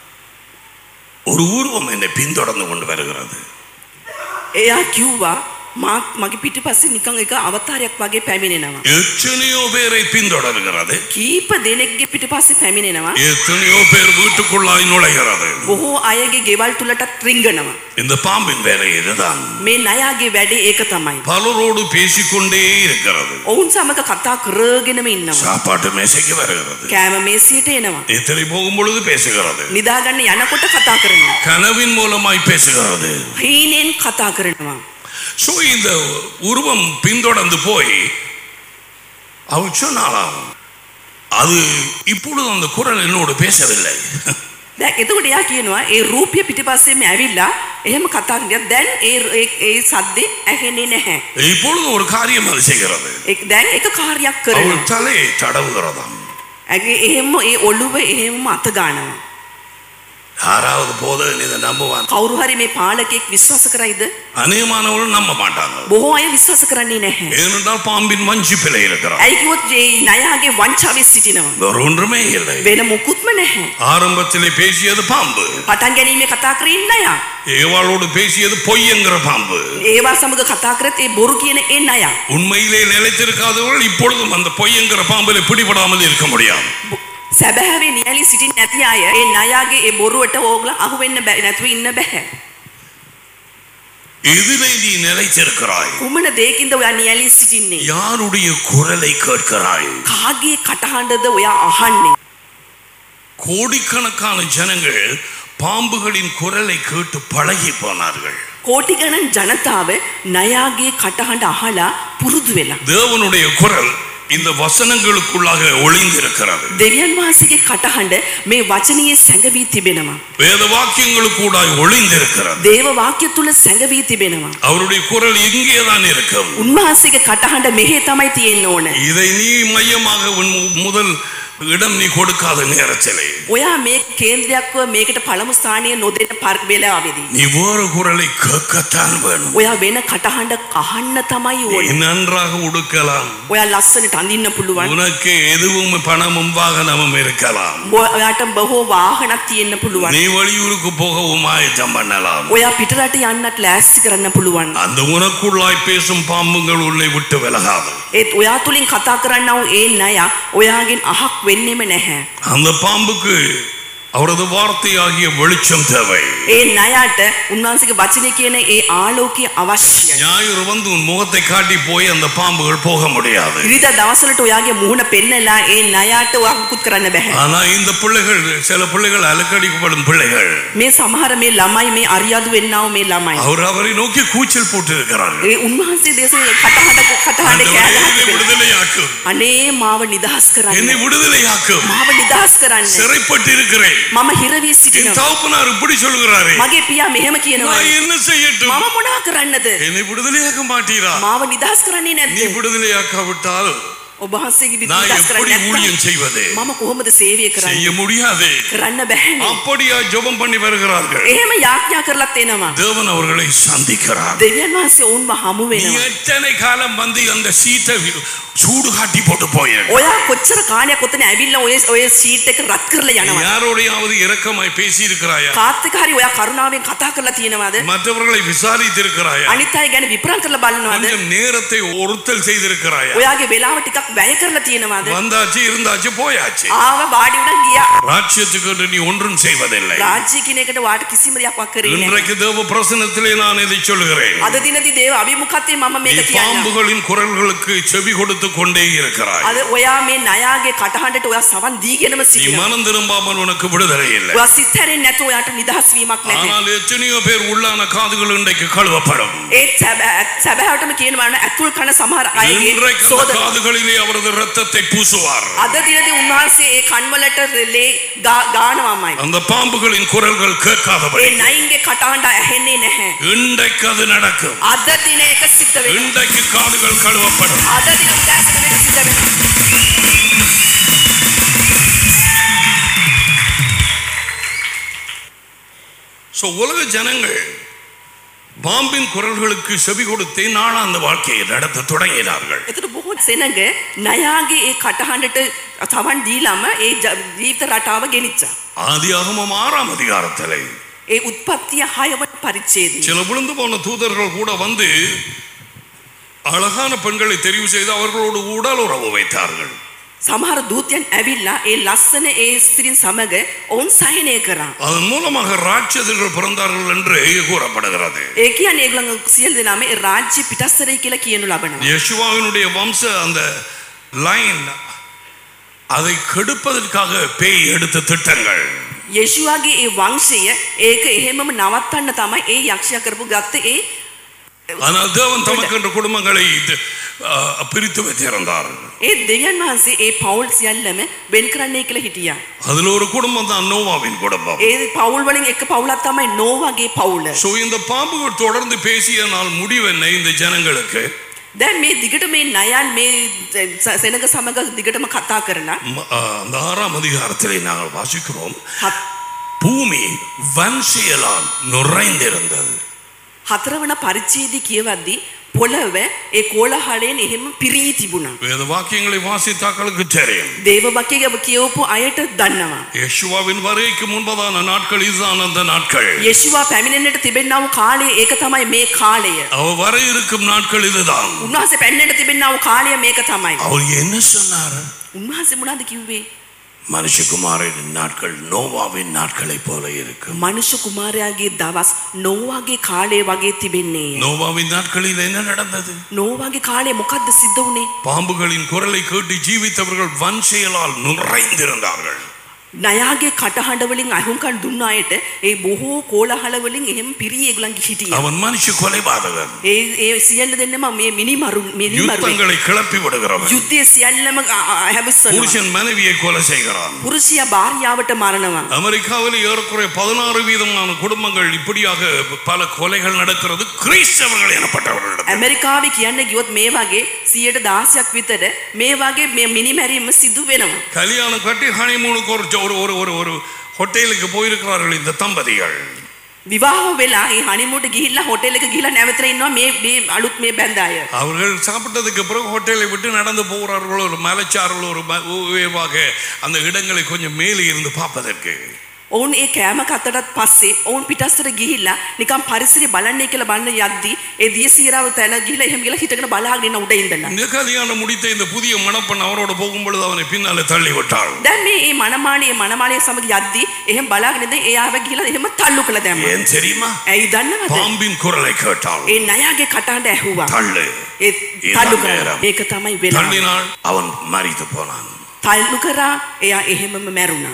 ஒரு உருவம் என்னை பின்தொடர்ந்து கொண்டு வருகிறது එයා කිව්වා මා මගේ පිටිපස්සේ නිකන් එක අවතාරයක් වගේ පැමිණෙනවා. எத்தனையோ பேரை பின்தொடர்கிறது කීප දෙනෙක්ගේ පිටිපස්සේ පැමිණෙනවා. எத்தனையோ பேர் வீட்டுக்குள்ளாய் நுழைகிறது බොහෝ අයගේ ගෙවල් තුලටත් රිංගනවා. இந்த பாம்பின் வேலை இதுதான் මේ ණයගේ වැඩේ ඒක තමයි. பலரோடு பேசிக்கொண்டே இருக்கிறது ඔවුන් සමග කතා කරගෙනම ඉන්නවා. சாப்பாட்டு மேசைக்கு வருகிறது කෑම මේසියට එනවා. எத்தனை போகும் பொழுது பேசுகிறது නිදාගන්න යනකොට කතා කරනවා. கனவின் மூலமாய் பேசுகிறது හීනෙන් කතා කරනවා. சோ இந்த உருவம் பின்தொடர்ந்து போய் அவள் சொன்னாலாம் அது இப்பொழுது அந்த குரல் என்னோடு பேசவில்லை දැන් එතකොට එයා කියනවා ඒ රූපය පිටිපස්සෙම ඇවිල්ලා එහෙම කතා කරනවා දැන් ඒ ඒ ඒ සද්දේ ඇහෙන්නේ නැහැ. இப்பொழுது ஒரு காரியம் அது செய்கிறது ඒක දැන් එක කාර්යයක් කරනවා. அவள் தலையை தடவுகிறதாம் ඇගේ එහෙම ඒ ඔළුව එහෙම අත ගන්නවා. யாராவது போதும் இதை நம்புவான் කවුරු හරි මේ පාලකෙක් විශ්වාස කරයිද? அநேகமானவர்கள் நம்ப மாட்டாங்க බොහෝ අය විශ්වාස කරන්නේ නැහැ. ஏனென்றால் பாம்பின் வஞ்சிப்பிலே இருக்கிறார் ඇයි කිව්වොත් මේ නයාගේ වංචාවේ සිටිනවා. வேற ஒன்றுமே இல்லை වෙන මොකුත්ම නැහැ. ஆரம்பத்திலே பேசியது பாம்பு පටන් ගැනීමේ කතා කරේ නයා. ஏவாளோடு பேசியது பொய்யங்கிற பாம்பு ඒවා සමග කතා කරත් ඒ බොරු කියන ඒ නයා. உண்மையிலே நிலைத்திருக்காதவர்கள் இப்பொழுதும் அந்த பொய்யங்கிற பாம்பிலே பிடிபடாமல் இருக்க முடியாது සැබෑවේ නියලි සිටින් නැති අය ඒ නයාගේ ඒ බොරුවට ඕගල අහු වෙන්න බැ නැතුව ඉන්න බෑ. எதிலே நீ நிலைத்திருக்கிறாய் කුමන දෙයකින්ද ඔයා නියලි සිටින්නේ? யாருடைய குரலை கேட்கிறாய் කාගේ කටහඬද ඔයා අහන්නේ? கோடிக்கணக்கான ஜனங்கள் பாம்புகளின் குரலை கேட்டு பழகி போனார்கள் කෝටි ගණන් ජනතාව නයාගේ කටහඬ අහලා පුරුදු වෙලා. தேவனுடைய குரல் இந்த வசனங்களுக்குள்ளாக ஒளிந்திருக்கிறது දෙවියන් වහන්සේගේ කටහඬ මේ වචනයේ සැඟවී තිබෙනවා. வேத வாக்கியங்களுக்கூடாய் ஒளிந்திருக்கிறது දේව වාක්‍ය තුල සැඟවී තිබෙනවා. அவருடைய குரல் இங்கேதான் இருக்கும் උන්වහන්සේගේ කටහඬ මෙහෙ තමයි තියෙන්න ඕන. இதை நீ மையமாக உன் முதல் இடம் நீ கொடுக்காத நேரத்திலே ඔයා මේ කේන්ද්‍රයක්ව මේකට පළමු ස්ථානය නොදෙන්න පර් වෙලාවේදී. நீ வேறு குரலை கேட்கத்தான் வேணும் ඔයා වෙන කටහඬ කහන්න තමයි நீ ඕන. நன்றாக உடுக்கலாம் ඔයා ලස්සනට අඳින්න පුළුවන්. உனக்கு எதுவும் பணமும் வாகனமும் இருக்கலாம் ඔයාට බොහෝ වාහනක් තියෙන්න පුළුවන්. நீ வெளியூருக்கு போகவும் ஆயத்தம் பண்ணலாம் ඔයා පිටරට යන්නත් ලෑස්ති කරන්න පුළුවන්. அந்த உனக்குள்ளாய் பேசும் பாம்புகள் உள்ளே விட்டு விலகாது ඒත් ඔයා තුලින් කතා කරන්නව ඒ ණය ඔයාගෙන් අහක් වෙන්නෙම නැහැ. அந்த பாம்புக்கு அவரது வார்த்தையாகிய வெளிச்சம் தேவை ඒ ණයට උන්වහන්සේගේ වචනේ කියන ඒ ආලෝකය අවශ්‍යයි. ஞாயிறு வந்து உன் முகத்தை காட்டி போய் அந்த பாம்புகள் போக முடியாது ඉරිදා දවසලට ඔයාගේ මුහුණ පෙන්නලා ඒ ණයට ඔයා මුකුත් කරන්න බෑ. ஆனா இந்த பிள்ளைகள் சில பிள்ளைகள் அலக்கடிக்கப்படும் பிள்ளைகள் මේ සමහර මේ ළමයි මේ අරියාදු වෙන්නව මේ ළමයි. அவர் அவரை நோக்கி கூச்சல் போட்டு இருக்கிறார்கள் ඒ උන්වහන්සේ දේශ කටහඬ කටහඬ කෑලා விடுதலையாக்கும் අනේ මාව නිදහස් என்னை කරන්න. விடுதலையாக்கும் මාව නිදහස් කරන්න. சிறைப்பட்டு இருக்கிறேன் මම හිරවී என் සිටිනවා. தகப்பனார் இப்படி சொல்கிறாரே මගේ පියා මෙහෙම කියනවා. நான் என்ன செய்யட்டும் මම මොනා කරන්නද? என்னை விடுதலையாக்க மாட்டீரா මාව නිදහස් කරන්නේ நீ නැද්ද? விடுதலையாக்காவிட்டால் ඔබ වහන්සේගේ நான் නිදහස් எப்படி කරන්නේ ஊழியம் නැත්නම් செய்வது මම කොහොමද සේවය செய்ய කරන්නේ? முடியாது කරන්න බෑනේ. அப்படியா ஜெபம் பண்ணி வருகிறார்கள் එහෙම යාඥා කරලත් එනවා. தேவன் அவர்களை சந்திக்கிறார் දෙවියන් වහන්සේ ඔවුන්ව හමු நீ වෙනවා. எத்தனை காலம் வந்து அந்த சீட்டை வி- சூடு காட்டி போட்டு போய ඔයා කොච්චර කාලයක් ඔතන ඇවිල්ලා ඔය ඔය සීට් එක රත් කරලා යනවා. யாரோடையாவது இரக்கமாய் பேசி இருக்கிறாயா කාත් එක්ක හරි ඔයා කරුණාවෙන් කතා කරලා තියෙනවද? மற்றவர்களை விசாரித்திருக்கிறாயா අනිත් අය ගැන විපරම් කරලා බලනවද? கொஞ்சம் நேரத்தை ஒருத்தல் செய்திருக்கிறாயா ඔයාගේ වෙලාව ටිකක් වැය කරලා තියෙනවද? வந்தாச்சு இருந்தாச்சு போயாச்சு ආව වාඩි වුණා ගියා. ராஜ்யத்துக்கு என்று நீ ஒன்றும் செய்வதில்லை රාජ්‍ය කියන එකට වාට කිසිම දෙයක් වක් කරේ නැහැ. இன்றைக்கு தேவ பிரசனத்திலே நான் இதை சொல்லுகிறேன் අද දිනදී දේව අභිමුඛත්වයේ මම நீ මේක කියන්නම්. பாம்புகளின் குரல்களுக்கு செவி கொடுத்து கொண்டே இருக்கிறாய் අද ඔයා මේ ණයාගේ කටහඬට ඔයා සවන් දීගෙනම நீ සිටිනවා. மனம் திரும்பாமல் உனக்கு விடுதலை இல்லை ඔයා සිත් හැරෙන්නේ නැතුව ඔයාට නිදහස් වීමක් නැහැ. ஆனால் எத்தனையோ பேர் உள்ளான காதுகள் இன்றைக்கு கழுவப்படும் ඒත් සැබෑ- සැබෑවටම කියනවා නම් ඇතුල් කන සමහර අයගේ இன்றைக்கு அந்த සෝදන காதுகளிலே அவரது ரத்தத்தை பூசுவார் අද දිනදී උන්වහන්සේ ඒ කන්වලට ලේ ගා- ගානවාමයි. அந்த பாம்புகளின் குரல்கள் ඒ கேட்காதபடி නයින්ගේ කටහඬ ඇහෙන්නේ නැහැ. இன்றைக்கு அது நடக்கும் අද දින එක සිද්ධ වෙනවා. இன்றைக்கு காதுகள் கழுவப்படும் අද දින උදෑසන මේක සිද්ධ වෙනවා. சோ உலக ஜனங்கள் பாம்பின் குரல்களுக்கு செவி கொடுத்தே நாளாந்த வாழ்க்கையை நடத்த தொடங்கினார்கள் එතට බොහෝ සෙනග නයාගේ ඒ කටහඬට සවන් දීලම ඒ ජ- ජීවිත රටාව ගෙනනිච්චා. ஆதியாகமம் ஆறாம் அதிகாரத்திலே ඒ උත්පත්තිය හයවට පරිච්චේදී. சில விழுந்து போன தூதர்கள் கூட வந்து அழகான பெண்களை தெரிவு செய்து அவர்களோடு உடல் உறவு வைத்தார்கள் සමහර දූතයන් ඇවිල්ලා ඒ ලස්සන ඒ ස්ත්‍රීන් සමග ඔවුන් සහනය කරා. அதன் மூலமாக ராட்சதர்கள் பிறந்தார்கள் என்று கூறப்படுகிறது ඒ කියන්නේ ඒගොල්ලන් සියලු දෙනාම ඒ රාජ්‍ය පිටස්තරයි කියලා කියනු ලබනවා. யெஷுவாவினுடைய வம்ச அந்த லைன் அதை கெடுப்பதற்காக பேய் எடுத்த திட்டங்கள் යේෂුවාගේ ඒ වංශය ඒක එහෙමම නවත්තන්න තමයි ඒ යක්ෂයා කරපු ගත්ත ඒ ஆனால் தேவன் தமக்கு என்ற குடும்பங்களை இது- அஹ், பிரித்து வைத்திருந்தார் ඒ දෙවියන් වහන්සේ ඒ පවුල් සියල්ලම වෙන් කරන්නේ කියලා හිටියා. அதுல ஒரு குடும்பம் தான் நோவாவின் குடும்பம் ඒ පවුල් වලින් එක පවුලක් තමයි නෝවාගේ පවුල. சோ இந்த பாம்புகள் தொடர்ந்து பேசியனால் முடிவென்ன இந்த ஜனங்களுக்கு දැන් මේ දිගට මේ නයන් මේ ස- සෙනග සමග දිගටම කතා කරලා ம- அஹ், அந்த ஆறாம் அதிகாரத்திலே நாங்கள் வாசிக்கிறோம் හත්- பூமி வன்சியலால் நுழைந்திருந்தது හතරවන පරිච්ඡේදය කියවද්දී පොළව ඒ කෝලහලයෙන් එහෙම පිරී තිබුණා. வேத வாக்கியங்களை வாசித்தாக்களுக்கு தெரியும் දේව බක්කේ කියවපු අයට දන්නවා. யெஷுவாவின் வருகைக்கு முன்பதான நாட்கள் இதுதான் அந்த நாட்கள் යේෂුවා පැමිණෙන්නට තිබෙන්නා වූ කාලය ඒක තමයි මේ කාලය. அவர் வர இருக்கும் நாட்கள் இதுதான் උන්වහන්සේ පැමිණෙන්නට තිබෙන්නා වූ කාලය මේක තමයි. அவர் என்ன சொன்னார் උන්වහන්සේ මොනවද කිව්වේ? மனுஷகுமாரின் நாட்கள் நோவாவின் நாட்களை போல இருக்கும் මනුෂ්‍ය කුමාරයාගේ දවස් නෝවාගේ කාලය වගේ තිබෙන්නේ. நோவாவின் நாட்களில் என்ன நடந்தது නෝවාගේ කාලය මොකද්ද සිද්ධ වුණේ? பாம்புகளின் குரலை கேட்டு ஜீவித்தவர்கள் வன் செயலால் நுழைந்திருந்தார்கள் නයාගේ කටහඬ වලින් අහුම්කන් දුන්න අයට ඒ බොහෝ කෝලහල වලින් එහෙම පිරී ඒගොල්ලන් හිටියා. அவன் மனுஷ கொலைபாதகன் ඒ ඒ සියල්ල දෙන්නම මේ මිනිමරු මිනිමරු யுத்தங்களை கிளப்பி விடுகிறவன் යුද්ධය සියල්ලම හැබස්සනවා. புருஷன் மனைவியை கொலை செய்கிறான் පුරුෂයා භාර්යාවට මරනවා. அமெரிக்காவில் ஏறக்குறைய பதினாறு வீதமான குடும்பங்கள் இப்படியாக பல கொலைகள் நடக்கிறது கிறிஸ்தவர்கள் எனப்பட்டவர்களிடம் ඇමරිකාවේ කියන්න ගියොත් මේ වගේ 116ක් විතර මේ වගේ මේ මිනිමැරීම සිදු වෙනවා. கல்யாணம் கட்டி ஹனிமூனுக்கு ஒரு ஒரு ஒரு ஒரு ஒரு ஹோட்டலுக்கு போயிருக்கிறார்கள் இந்த தம்பதிகள் විවාහ වෙලා ඒ හනිමුට ගිහිල්ලා හොටෙල් එක ගිහිල්ලා නැවතලා ඉන්නවා මේ මේ අලුත් මේ බැඳ අය. அவர்கள் சாப்பிட்டதுக்கு பிறகு ஹோட்டலை விட்டு நடந்து போகிறார்கள் ஒரு மலைச்சாரல் ஒரு ம- உயர்வாக அந்த இடங்களை கொஞ்சம் மேலே இருந்து பார்ப்பதற்கு ඔවුන් ඒ කෑම කතටත් පස්සේ ඔවුන් පිටස්සට ගිහිල්ලා නිකන් පරිසරය බලන්නේ කියලා බලන්න යද්දී ඒ දියසීරාව තැන ගිහිල්ලා එහෙම ගිහලා හිටගෙන බලාගෙන ඉන්න උඩ ඉඳලා. இந்த கல்யாணம் முடித்த இந்த புதிய மணப்பெண் அவரோட போகும் பொழுது அவனை பின்னாலே தள்ளி விட்டாள் දැන් මේ මේ මනමාලියේ මනමාලිය සමග යද්දී එහෙම බලාගෙන ඉඳන් ඒ ආව ගිහිල්ලා එහෙම තල්ලු කළා දැම්මා. ஏன் தெரியுமா ඇයි දන්නවද? பாம்பின் குரலை கேட்டாள் ඒ නයාගේ කටහඬ ඇහුවා. தள்ளு ඒ තල්ලු ඊළඟ කරා. நேரம். ඒක තමයි වෙලා. தள்ளினாள் அவன் மறித்து போனான் තල්ලු කරා එයා එහෙමම මැරුණා.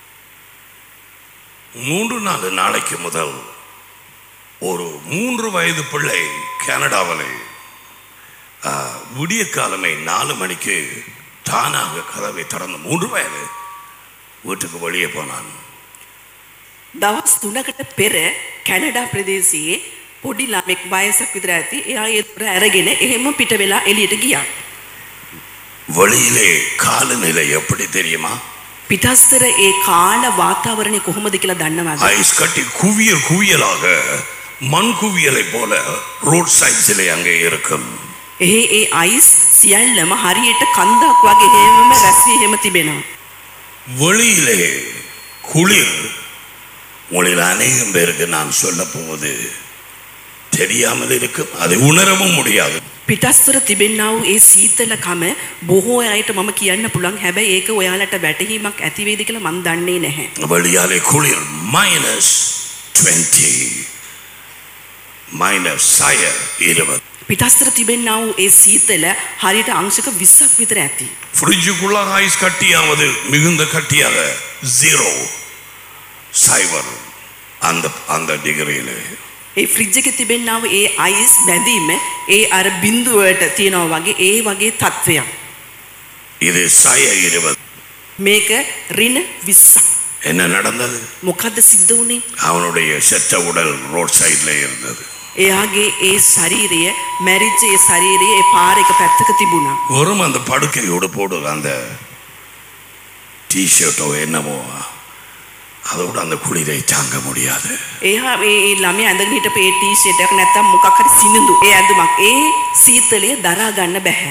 மூன்று நாலு நாளைக்கு முதல் ஒரு மூன்று வயது பிள்ளை கனடாவில் ஆ, விடிய காலமே நாலு மணிக்கு தானாக கதவை திறந்து மூன்று வயது வீட்டுக்கு வெளியே போனான் දවස් තුනකට පෙර කැනඩා ප්‍රදේශයේ පොඩි ළමෙක් වයසක් විතර ඇති එයා ඒ දොර අරගෙන එහෙම පිට වෙලා එළියට ගියා. வெளியிலே காலநிலை எப்படி தெரியுமா පිටස්තර ඒ කාල වාතාවරණය කොහොමද කියලා දන්නවද? ஐஸ் கட்டி குவியல் குவியலாக மண் குவியலை போல ரோட் சைட்ஸிலே அங்கே இருக்கும் එහි ඒ අයිස් සියල්ලම හරියට කන්දක් වගේ එහෙමම රැස් වී එහෙම තිබෙනවා. வெளியிலே குளிர் உங்களில் அநேகம் பேருக்கு நான் சொல்ல போவது தெரியாமல் இருக்கும் அதை உணரவும் முடியாது පිටස්තර තිබෙන්නා වූ ඒ සීතලකම බොහෝ අයට මම කියන්න පුළුවන් හැබැයි ඒක ඔයාලට වැටහීමක් ඇති වේද කියලා මම දන්නේ නැහැ. வெளியாலே குளிர் மைனஸ் டுவெண்ட்டி மைனஸ் சய இருபது පිටස්තර තිබෙන්නා වූ ඒ සීතල හරියට අංශක 20ක් விතර ඇති. ஃப்ரிட்ஜுக்குள்ளாக ஐஸ் கட்டியாவது மிகுந்த கட்டியாக ஜீரோ சைவர் அந்த அந்த டிகிரியில் ඒ ෆ්‍රිජ් එකේ තිබෙන්නා වූ ඒ අයිස් බැඳීම ඒ අර බිඳුවට තියනවා වගේ ඒ වගේ තත්වයක්. இது சய இருபது මේක රින 20ක්. என்ன நடந்தது මොකද්ද සිද්ධ වුනේ? அவனுடைய செத்த உடல் ரோட் சைடில் இருந்தது එයාගේ ඒ ශරීරය මැරිච්ච ඒ ශරීරය ඒ පාර එක පැත්තක තිබුණා. வெறும் அந்த படுக்கையோடு போடு அந்த டிஷர்ட்டோ என்னமோ அதோட அந்த குளிரை தாங்க முடியாது එයා ඒ ඒ ළමයා ඇඳගෙන හිටපු ඒ ටී-ෂර්ට් එක නැත්තම් මොකක් හරි සිනිඳු ඒ ඇඳුමක් ඒ සීතලය දරා ගන්න බෑ.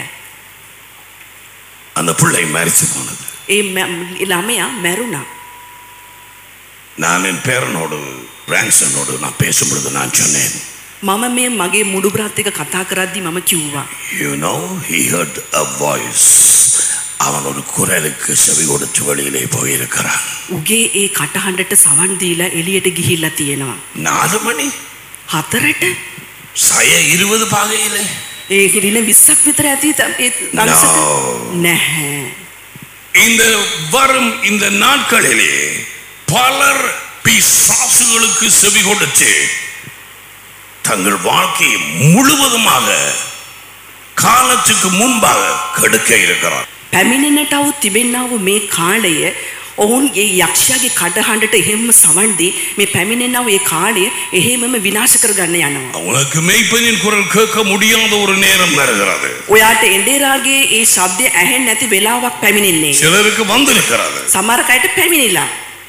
அந்த பிள்ளை மறித்து போனது ඒ මැ- ළමයා මැරුණා. நான் என் பேரனோடு பிரான்சனோடு நான் பேசும் பொழுது நான் சொன்னேன் මම මේ මගේ මුඩු බ්‍රත් එක කතා කරද්දි මම කිව්වා. You know he heard a voice அவன் ஒரு குரலுக்கு செவி கொடுத்து வெளியிலே போயிருக்கிறான் උගේ ඒ කටහඬට සවන් දීලා එළියට ගිහිල්ලා තියෙනවා. நாலு மணி හතරට சய இருபது பாகையிலே ඒ හිරින 20ක් විතර ඇති ත- ඒ අංශක No. නැහැ. இந்த வரும் இந்த நாட்களிலே பலர் பிசாசுகளுக்கு செவி கொடுத்து தங்கள் வாழ்க்கையை முழுவதுமாக காலத்துக்கு முன்பாக கெடுக்க இருக்கிறார் පැමිණෙනටව තිබෙන්නාව මේ කාලය ඔවුන් ඒ යක්ෂයාගේ කටහඬට එහෙම සවන් දී මේ පැමිණෙනව ඒ කාලය එහෙමම විනාශ කරගන්න යනවා. உனக்கு மெய்ப்பனின் குரல் கேட்க முடியாத ஒரு நேரம் வருகிறது ඔයාට එන්ඩේරාගේ ඒ ශබ්දය ඇහෙන් නැති වෙලාවක් පැමිණෙන්නේ. சிலருக்கு வந்திருக்கிறது සමරකයට පැමිණිලා.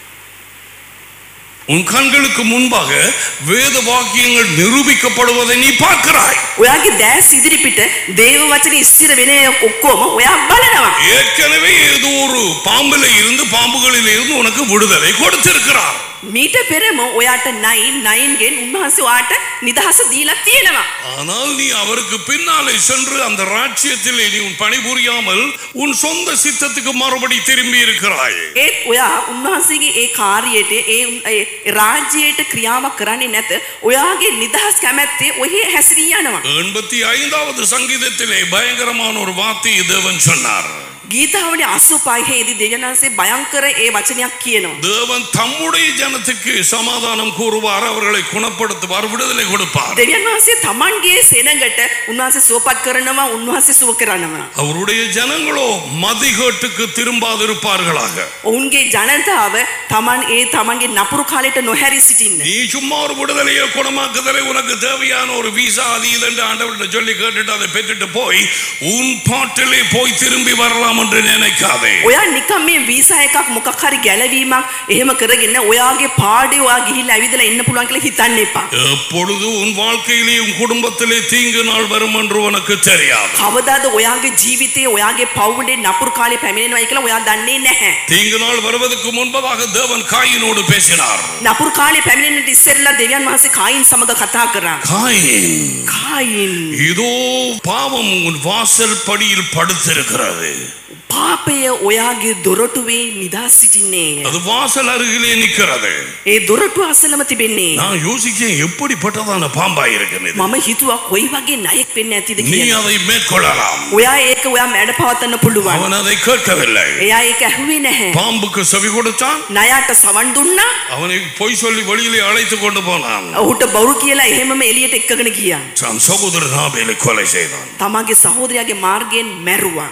உன் கண்களுக்கு முன்பாக வேத வாக்கியங்கள் நிரூபிக்கப்படுவதை நீ பார்க்கிறாய் ඔයාගේ දෑස් ඉදිරිපිට දේව වචන ස්ථිර වෙන ඔක්කෝම ඔයා බලනවා. ஏற்கனவே ஏதோ ஒரு பாம்பில இருந்து பாம்புகளில் இருந்து உனக்கு விடுதலை கொடுத்திருக்கிறார் මීට පෙරම ඔයාට නයින් නයින්ගෙන් උන්වහන්සේ ඔයාට නිදහස දීලා තියෙනවා. ஆனால் நீ அவருக்கு பின்னாலே சென்று அந்த ராஜ்யத்திலே நீ உன் பணிபுரியாமல் உன் சொந்த சித்தத்துக்கு மறுபடி திரும்பி இருக்கிறாய் ඒත් ඔයා උන්වහන්සේගේ ඒ කාර්යයට ඒ ඒ රාජ්‍යයට ක්‍රියාවක් කරන්නේ නැත ඔයාගේ නිදහස් කැමැත්තේ ඔහි හැසිරී යනවා. எண்பத்தி ஐந்தாவது சங்கீதத்திலே பயங்கரமான ஒரு வார்த்தையை தேவன் சொன்னார் ගීතාවනේ අස්සුපායේදී දෙවියන්වහන්සේ භයංකර ඒ වචනයක් කියනවා. தேவன் தம்முடைய ஜனத்துக்கு சமாதானம் கூறுவார் அவர்களை குணப்படுத்துவார் விடுதலை கொடுப்பார் දෙවියන් වහන්සේ තමන්ගේ සෙනඟට උන්වහන්සේ සුවපත් කරනවා උන්වහන්සේ සුව කරනවා. அவருடைய ஜனங்களோ மதிகேட்டுக்கு திரும்பாதிருப்பார்களாக ඔවුන්ගේ ජනතාව තමන් ඒ තමන්ගේ නපුරු කාලයට නොහැරි සිටින්න. நீ சும்மா ஒரு விடுதலையோ குணமாக்குதலை உனக்கு தேவையான ஒரு விசா அது இதுன்னு ஆண்டவர்கிட்ட சொல்லி கேட்டுட்டு அதை பெற்றுட்டு போய் உன் பாட்டிலே போய் திரும்பி வரலாம் என்று நினைக்காதே ඔයා නිකම් මේ වීසා එකක් මොකක් හරි ගැලවීමක් එහෙම කරගෙන ඔයාගේ පාඩේ ඔයා ගිහිල්ලා ඇවිදලා එන්න පුළුවන් කියලා හිතන්න එපා. எப்பொழுது உன் வாழ்க்கையிலே உன் குடும்பத்திலே தீங்கு நாள் வரும் என்று உனக்கு தெரியாது කවදාද ඔයාගේ ජීවිතයේ ඔයාගේ පවුලේ නපුරු කාලේ පැමිණෙනවයි කියලා ඔයා දන්නේ නැහැ. தீங்கு நாள் வருவதற்கு முன்பதாக தேவன் காயினோடு பேசினார் නපුරු කාලේ පැමිණෙන්නට ඉස්සෙල්ලා දෙවියන් වහන්සේ කායින් සමග කතා කරා. காயின் කායින් இதோ பாவம் உன் வாசல் படியில் படுத்திருக்கிறது පාපය ඔයාගේ දොරටුවේ නිදා සිටින්නේ. அது வாசல் அருகிலே நிற்கிறது ඒ දොරටු අසලම තිබෙන්නේ. நான் யோசிச்சேன் எப்படிப்பட்டதான பாம்பா இருக்கிறது මම හිතුවා කොයි වගේ ණයෙක් වෙන්න ඇතිද நீ කියලා. அதை மேற்கொள்ளலாம் ඔයා ඒක ඔයා මැඩ පවත්වන්න පුළුවන්. அவன் அதை கேட்கவில்லை එයා ඒක ඇහුවේ නැහැ. பாம்புக்கு செவி கொடுத்தான் ණයට සවන් දුන්නා. அவனை பொய் சொல்லி வெளியிலே அழைத்து கொண்டு போனான் ඔහුට බොරු කියලා එහෙමම එළියට එක්කගෙන ගියා. தன் சகோதரன் ஆபேலை கொலை செய்தான் තමගේ සහෝදරයාගේ මාර්ගයෙන් මැරුවා.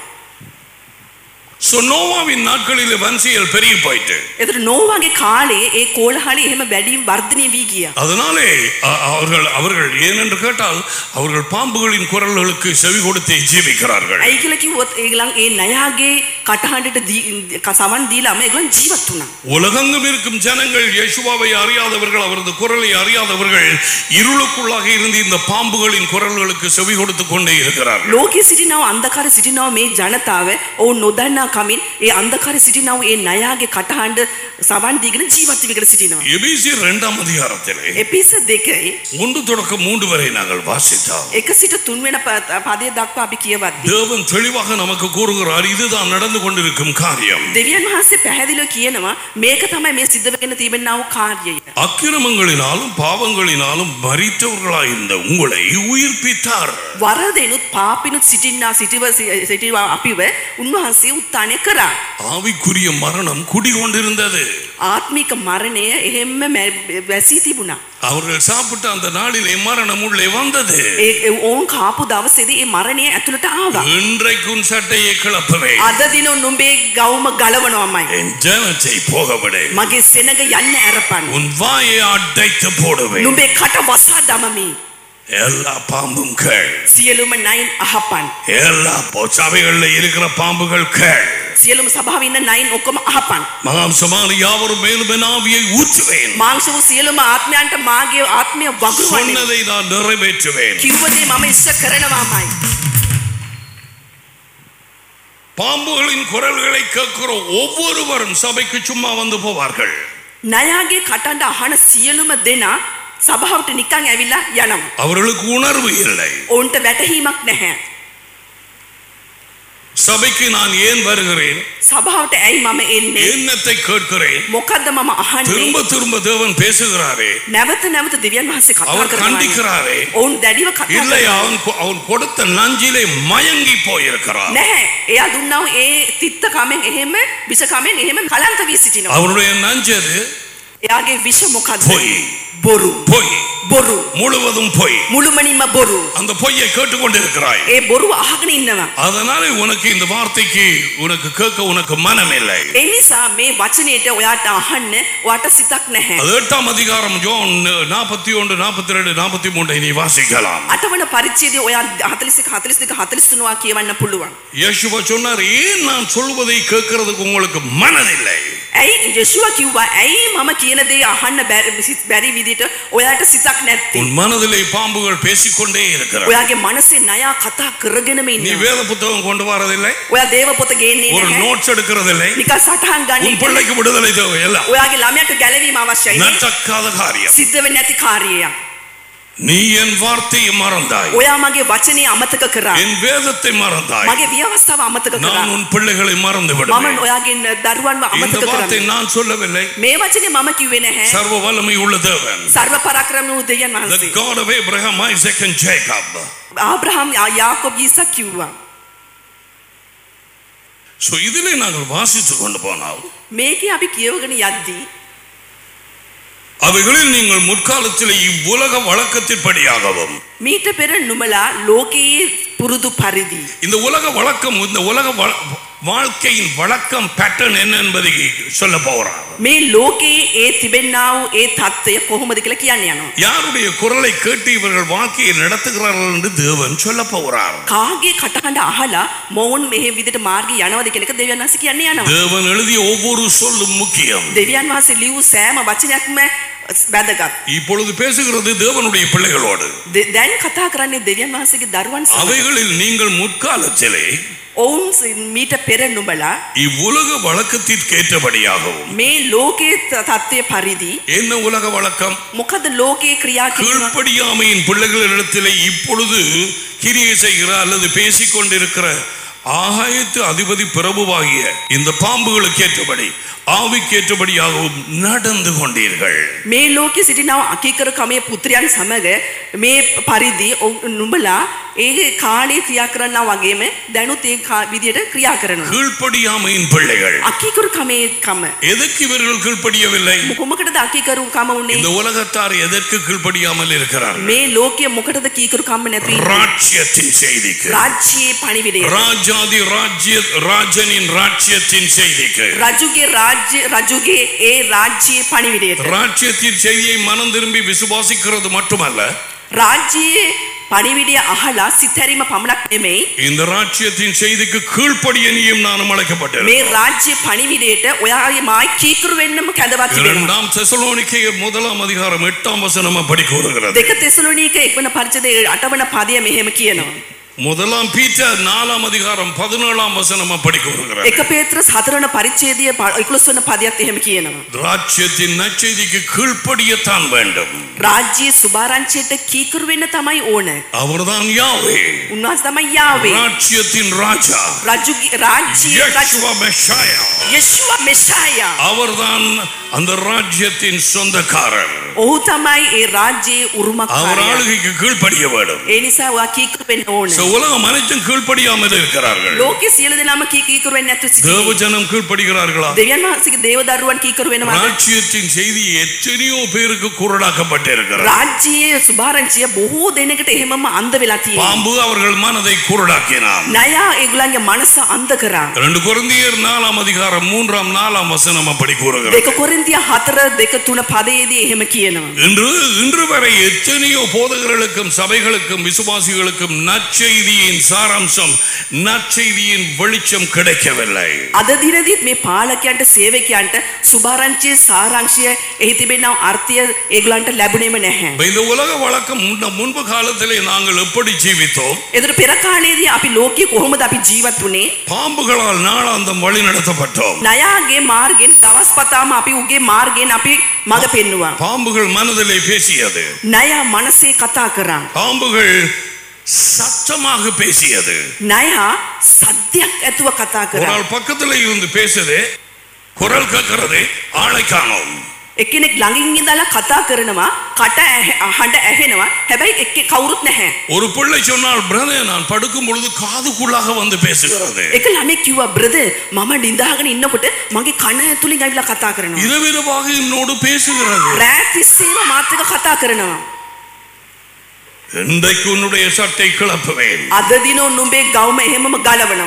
So, நோவாவின் நாட்களிலே வன்சியல் பெருகி போயிட்டு එතට නෝවාගේ කාලේ ඒ කෝලහලි එහෙම වැඩිම් වර්ධනය වී ගිය. அதனாலே அ- அவர்கள் அவர்கள் ஏனென்று கேட்டால் அவர்கள் பாம்புகளின் குரல்களுக்கு செவி கொடுத்து ஜீவிக்கிறார்கள் ඇයි කියලා කිව්වොත් ඒගලන් ඒ නයාගේ කටහඬට දී- ක- සවන් දීලාම ඒගලන් ජීවත් වුණා. உலகெங்கும் இருக்கும் ஜனங்கள் யேசுவாவை அறியாதவர்கள் அவரது குரலை அறியாதவர்கள் இருளுக்குள்ளாக இருந்து இந்த பாம்புகளின் குரல்களுக்கு செவி கொடுத்து கொண்டே இருக்கிறார்கள் ලෝකෙ සිටිනව අන්දකාර සිටිනව මේ ජනතාව ඔවුන් නොදන්නා කමින් ඒ අන්දකාර සිටිනව ඒ නයාගේ කටහඬ සවන් දීගෙන ජීවත් වෙගෙන සිටිනවා. எபிசி இரண்டாம் அதிகாரத்திலே එපිස දෙකයි ஒன்று தொடக்கம் மூன்று வரை நாங்கள் வாசித்தால் එක සිට තුන්වෙන ප- පදය දක්වා අපි කියවද්දී. தேவன் தெளிவாக நமக்கு கூறுகிறார் இதுதான் நடந்து கொண்டிருக்கும் காரியம் දෙවියන් වහන්සේ පැහැදිලිව කියනවා මේක තමයි මේ සිද්ධ වෙගෙන තිබෙනා වූ කාර්යය. அக்கிரமங்களினாலும் பாவங்களினாலும் மறித்தவர்களாயிருந்த உங்களை உயிர்ப்பித்தார் වරදෙනුත් පාපිනුත් සිටින්නා සිටිව සිටිවා අපිව උන්වහන්සේ උත්තානය කරා. ஆவிக்குரிய மரணம் குடிகொண்டிருந்தது ආත්මික මරණය එහෙම්ම මැ- වැසී තිබුණා. அவர்கள் சாப்பிட்ட அந்த நாளிலே மரணம் உள்ளே வந்தது ඒ ඒ ඔවුන් කාපු දවසේදී ඒ මරණය ඇතුළට ආවා. இன்றைக்கு உன் சட்டையை கிளப்பவே අද දින නුඹේ ගවුම ගලවනවාමයි. என் ஜனத்தை போகவிடு මගේ සෙනග යන්න ඇරපන්. உன் வாயை அடைத்து போடுவேன் නුඹේ කට වසා දමමි. எல்லா பாம்பும் கேள் සියලුම නයින් අහපන්. எல்லா பொ- சபைகள்ல இருக்கிற பாம்புகள் கேள் සියලුම සභාව ඉන්න නයින් ඔක්කොම අහපන්. மாம்சமான யாவரும் மேலும் என் ஆவியை ஊற்றுவேன் මාංශ වූ සියලුම ආත්මයන්ට මාගේ ආත්මය වගුරුවන්නේ. சொன்னதை நான் நிறைவேற்றுவேன் කිව්වදේ මම ඉස්ස කරනවාමයි. பாம்புகளின் குரல்களை கேட்கிற ஒவ்வொருவரும் சபைக்கு சும்மா வந்து போவார்கள் නයාගේ කටන්ඩ අහන සියලුම දෙනා සභාවට නිකං ඇවිල්ලා යනවා. அவர்களுக்கு உணர்வு இல்லை ඔවුන්ට වැටහීමක් නැහැ. சபைக்கு நான் ஏன் வருகிறேன் සභාවට ඇයි මම එන්නේ. என்னத்தை கேட்கிறேன் මොකක්ද මම අහන්නේ திரும்ப திரும்ப தேவன் பேசுகிறாரே නැවත නැවත දෙවියන් වහන්සේ කතා அவர் කරනවා. கண்டிக்கிறாரே ඔවුන් දැඩිව කතා இல்லையா කරනවා. அவன் கொ- அவன் கொடுத்த நஞ்சிலே மயங்கி போயிருக்கிறார் නැහැ එයා දුන්නාව ඒ තිත්ත කමෙන් එහෙම විෂ කමෙන් එහෙම කලන්ත වී සිටිනවා. அவனுடைய நஞ்சது එයාගේ විෂ මොකක්ද பொய் බොරු பொய் බොරු முழுவதும் பொய் මුළුමනින්ම බොරු அந்த பொய்யை கேட்டுக்கொண்டிருக்கிறாய் ඒ බොරුව අහගෙන ඉන්නවා அதனால உனக்கு இந்த வார்த்தைக்கு உனக்கு கேட்க உனக்கு மனம் இல்லை ඒ නිසා මේ වචනයට ඔයාට අහන්න ඔයාට සිතක් නැහැ அது எட்டாம் அதிகாரம் ஜோன் நாற்பத்தி ஒன்று நாற்பத்தி ரெண்டு நாற்பத்தி மூன்றை நீ வாசிக்கலாம் අටවන පරිච්ඡේදය ඔයා 41 42 43 කියවන්න පුළුවන් யேசுவா சொன்னார் ஏன் நான் சொல்வதை கேட்கறதுக்கு உங்களுக்கு மனதில்லை ඇයි යේසුවා කිව්වා ඇයි මම කියන දේ අහන්න බැරි සිත්- බැරි විදිහට ඔයාට සිතක් නැත්තේ உன் மனதிலே பாம்புகள் பேசிக்கொண்டே இருக்கிறார் ඔයාගේ මනසේ නයා කතා කරගෙනම நீ ඉන්නවා வேத புத்தகம் கொண்டு வரதில்லை ඔයා දේව පොත ගේන්නේ ஒரு නැහැ நோட்ஸ் எடுக்கிறதில்லை නිකන් සටහන් ගන්න உன் பிள்ளைக்கு விடுதலை தேவை எல்லாம் ඔයාගේ ළමයට ගැලවීම අවශ්‍යයි නේ? நடக்காத காரியம் සිද්ධ වෙන්නේ නැති කාර්යයක් நீ என் வார்த்தையை மறந்தாய் ඔයා මගේ වචනේ අමතක කරා என் வேதத்தை மறந்தாய் මගේ විවස්ථාව අමතක කරා நான் உன் பிள்ளைகளை மறந்து මම விடுவேன் ඔයාගේ දරුවන්ව இந்த අමතක வார்த்தை කරා நான் சொல்லவில்லை මේ වචනේ මම කිව්වේ නැහැ சர்வ வல்லமை உள்ள தேவன் සර්ව පරාක්‍රම වූ දෙවියන් the වහන්සේ God of Abraham, Isaac and Jacob. ආබ්‍රහම් යා- යාකෝබ් ඊසක් කිව්වා So இதிலே நாங்கள் வாசித்து கொண்டு போனால் මේකේ අපි කියවගෙන යද්දී அவைகளில் நீங்கள் முற்காலத்தில் இவ்வுலக வழக்கத்தின்படியாகவும் මීට පෙර නුඹලා ලෝකයේ පුරුදු පරිදි இந்த உலக வழக்கம் இந்த உலக வழ- வாழ்க்கையின் வழக்கம் பேட்டர்ன் என்ன என்பதை சொல்ல போகிறார் මේ ලෝකයේ ඒ තිබෙන්නා වූ ඒ தত্ত্বය කොහොමද කියලා කියන්න යනවා யாருடைய குரலை கேட்டு இவர்கள் வாழ்க்கையை நடத்துகிறார்கள் என்று தேவன் சொல்ல போகிறார் කාගේ කටහඬ අහලා මොවුන් මෙහෙ විදිහට මාර්ගය යනවද කියන එක දෙවියන් වහන්සේ කියන්නේ යනවා தேவன் எழுதிய ஒவ்வொரு சொல்லும் முக்கியம் දෙවියන් වහන්සේ ලියූ සෑම වචනයක්ම වැදගත් இப்பொழுது பேசுகிறது தேவனுடைய பிள்ளைகளோடு දෙ- දැන් කතා කරන්නේ දෙවියන් වහන්සේගේ දරුවන් සමග அவைகளில் நீங்கள் முற்காலத்திலே ඔවුන් ස- මීට පෙර නුඹලා இவ்வுலக வழக்கத்திற்கேற்றபடியாகவும் මේ ලෝකයේ ත- தත්ත්වය පරිදි என்ன உலக வழக்கம் මොකද ලෝකයේ ක්‍රියා කිරීම கீழ்ப்படியாமையின் பிள்ளைகளிடத்திலே இப்பொழுது கிரியை செய்கிற அல்லது பேசிக் கொண்டிருக்கிற ஆகாயத்து அதிபதி பிரபுவாகிய இந்த பாம்புகளுக்கு ஏற்றபடி ஆவிக்கேற்றபடியாகவும் நடந்து கொண்டீர்கள் මේ ලෝකෙ සිටිනව අකීකර කමේ පුත්‍රයන් සමග මේ පරිදි ඔවුන්- නුඹලා ඒ කාලේ ක්‍රියා කරන්නා වගේම දැනුත් ඒ කා- විදියට ක්‍රියා කරනවා கீழ்ப்படியாமையின் பிள்ளைகள் අකීකරු කමේ කම எதற்கு இவர்கள் கீழ்ப்படியவில்லை කොමකටද අකීකරු කම උනේ இந்த உலகத்தார் எதற்கு கீழ்ப்படியாமல் இருக்கிறார்கள் මේ ලෝකයේ මොකටද කීකරු කම්ම නැති ராஜ்யத்தின் செய்திக்கு රාජ්‍යයේ පණිවිඩය ராஜாதி ராஜ்ய ராஜனின் ராஜ்யத்தின் செய்திக்கு රජුගේ රාජ්‍ය රජුගේ ඒ රාජ්‍යයේ පණිවිඩයට ராஜ்யத்தின் செய்தியை மனம் திரும்பி விசுவாசிக்கிறது மட்டுமல்ல රාජ්‍යයේ පණිවිඩය අහලා සිතැරීම පමණක් නෙමෙයි இந்த ராஜ்யத்தின் செய்திக்கு கீழ்ப்படியனியும் நானும் அழைக்கப்பட்டேன் මේ රාජ්‍ය පණිවිඩයට ඔයාගේ මායි කීකරු වෙන්නම කැඳවත් තිබෙනවා இரண்டாம் தெசலோனிக்கேயர் முதலாம் அதிகாரம் எட்டாம் வசனம் அப்படி கூறுகிறது දෙක තෙසලොනීක එක්වන පරිච්ඡේදයේ අටවන පදය මෙහෙම කියනවා. முதலாம் பீட்டர் நாலாம் அதிகாரம் பதினேழாம் வசனம் அப்படி கூறுகிறது එක පේත්‍රස් හතරවන පරිච්ඡේදය 11 වන පදයක් එහෙම කියනවා. ராஜ்யத்தின் நற்செய்திக்கு கீழ்ப்படியத்தான் வேண்டும் රාජ්‍යයේ සුභාරංචියට කීකරු වෙන්න තමයි ඕන. அவர்தான் யாவே උන්වහන්සේ තමයි යාවේ. ராஜ்யத்தின் ராஜா රජුගේ රාජ්‍යයේ රජු யெகோவா மெஷாயா යeshua මෙෂායා. அவர்தான் அந்த ராஜ்யத்தின் சொந்தக்காரர் ඔහු තමයි ඒ රාජ්‍යයේ அவர் උරුමකාරයා. ஆளுகைக்கு கீழ்ப்படிய வேண்டும் ඒ නිසා ඔයා කීකරු වෙන්න ඕන. So, உலகம் அனைத்தும் கீழ்ப்படியாமல் இருக்கிறார்கள் ලෝකේ සියලු දෙනාම කී කීකරු වෙන්නේ නැතුව සිටින්නේ. தேவஜனம் கீழ்ப்படுகிறார்களா දෙවියන් වහන්සේගේ දේව දරුවන් කීකරු වෙනවද? ராஜ்யத்தின் செய்தி எத்தனையோ பேருக்கு குரடாக்கப்பட்டு இருக்கிறது රාජ්‍යයේ සුභාරංචිය බොහෝ දෙනෙකුට එහෙමම අන්ධ වෙලා තියෙනවා. பாம்பு அவர்கள் மனதை குருடாக்கினான் නයා ඒගොල්ලන්ගේ මනස අන්ධ කරා. ரெண்டு குருந்தியர் நாலாம் அதிகாரம் மூன்றாம் நாலாம் வசனம் அப்படி கூறுகிறது දෙක කොරින්තිය හතර දෙක තුන පදයේදී එහෙම කියනවා. இன்று இன்று வரை எத்தனையோ போதகர்களுக்கும் சபைகளுக்கும் விசுவாசிகளுக்கும் நற்செய்தியின் சாராம்சம் நற்செய்தியின் வெளிச்சம் கிடைக்கவில்லை අද දිනදීත් මේ පාලකයන්ට සේවකයන්ට සුභාරංචියේ සාරාංශය එහි තිබෙනා අර්ථය ඒගොල්ලන්ට ලැබුණේම නැහැ. இப்ப இந்த உலக வழக்கம் முன்ன- முன்பு காலத்திலே நாங்கள் எப்படி ஜீவித்தோம் එතකොට පෙර කාලයේදී අපි ලෝකයේ කොහොමද අපි ජීවත් වුනේ? பாம்புகளால் நாளாந்தம் வழி நடத்தப்பட்டோம் නයාගේ මාර්ගෙන් දවස් පතාම අපි උගේ මාර්ගෙන් අපි මඟ පෙන්නවා. பாம்புகள் மனதிலே பேசியது නයා මනසේ කතා කරා. பாம்புகள் சத்தமாக பேசியது නයා සද්දයක් ඇතුව කතා ஒரு කරා. ஆள் பக்கத்துல இருந்து பேசுது குரல் கேட்கிறது ஆளை காணோம் එක්කෙනෙක් ළඟින් ඉඳලා කතා කරනවා කට ඇහ- හඬ ඇහෙනවා හැබැයි එක්ක කවුරුත් නැහැ. ஒரு பிள்ளை சொன்னால் பிரதர் நான் படுக்கும் பொழுது காதுக்குள்ளாக வந்து பேசுகிறது එක ළමෙක් කිව්වා බ්‍රද මම නිදාගෙන ඉන්නකොට මගේ කන ඇතුලින් ඇවිල්ලා කතා කරනවා. இரவிரவாக என்னோடு பேசுகிறது රෑ තිස්සේම මාත් එක්ක කතා කරනවා. இன்றைக்கு உன்னுடைய சட்டை கிளப்புவேன் අද දින නුඹේ ගවම එහෙමම ගලවනවා.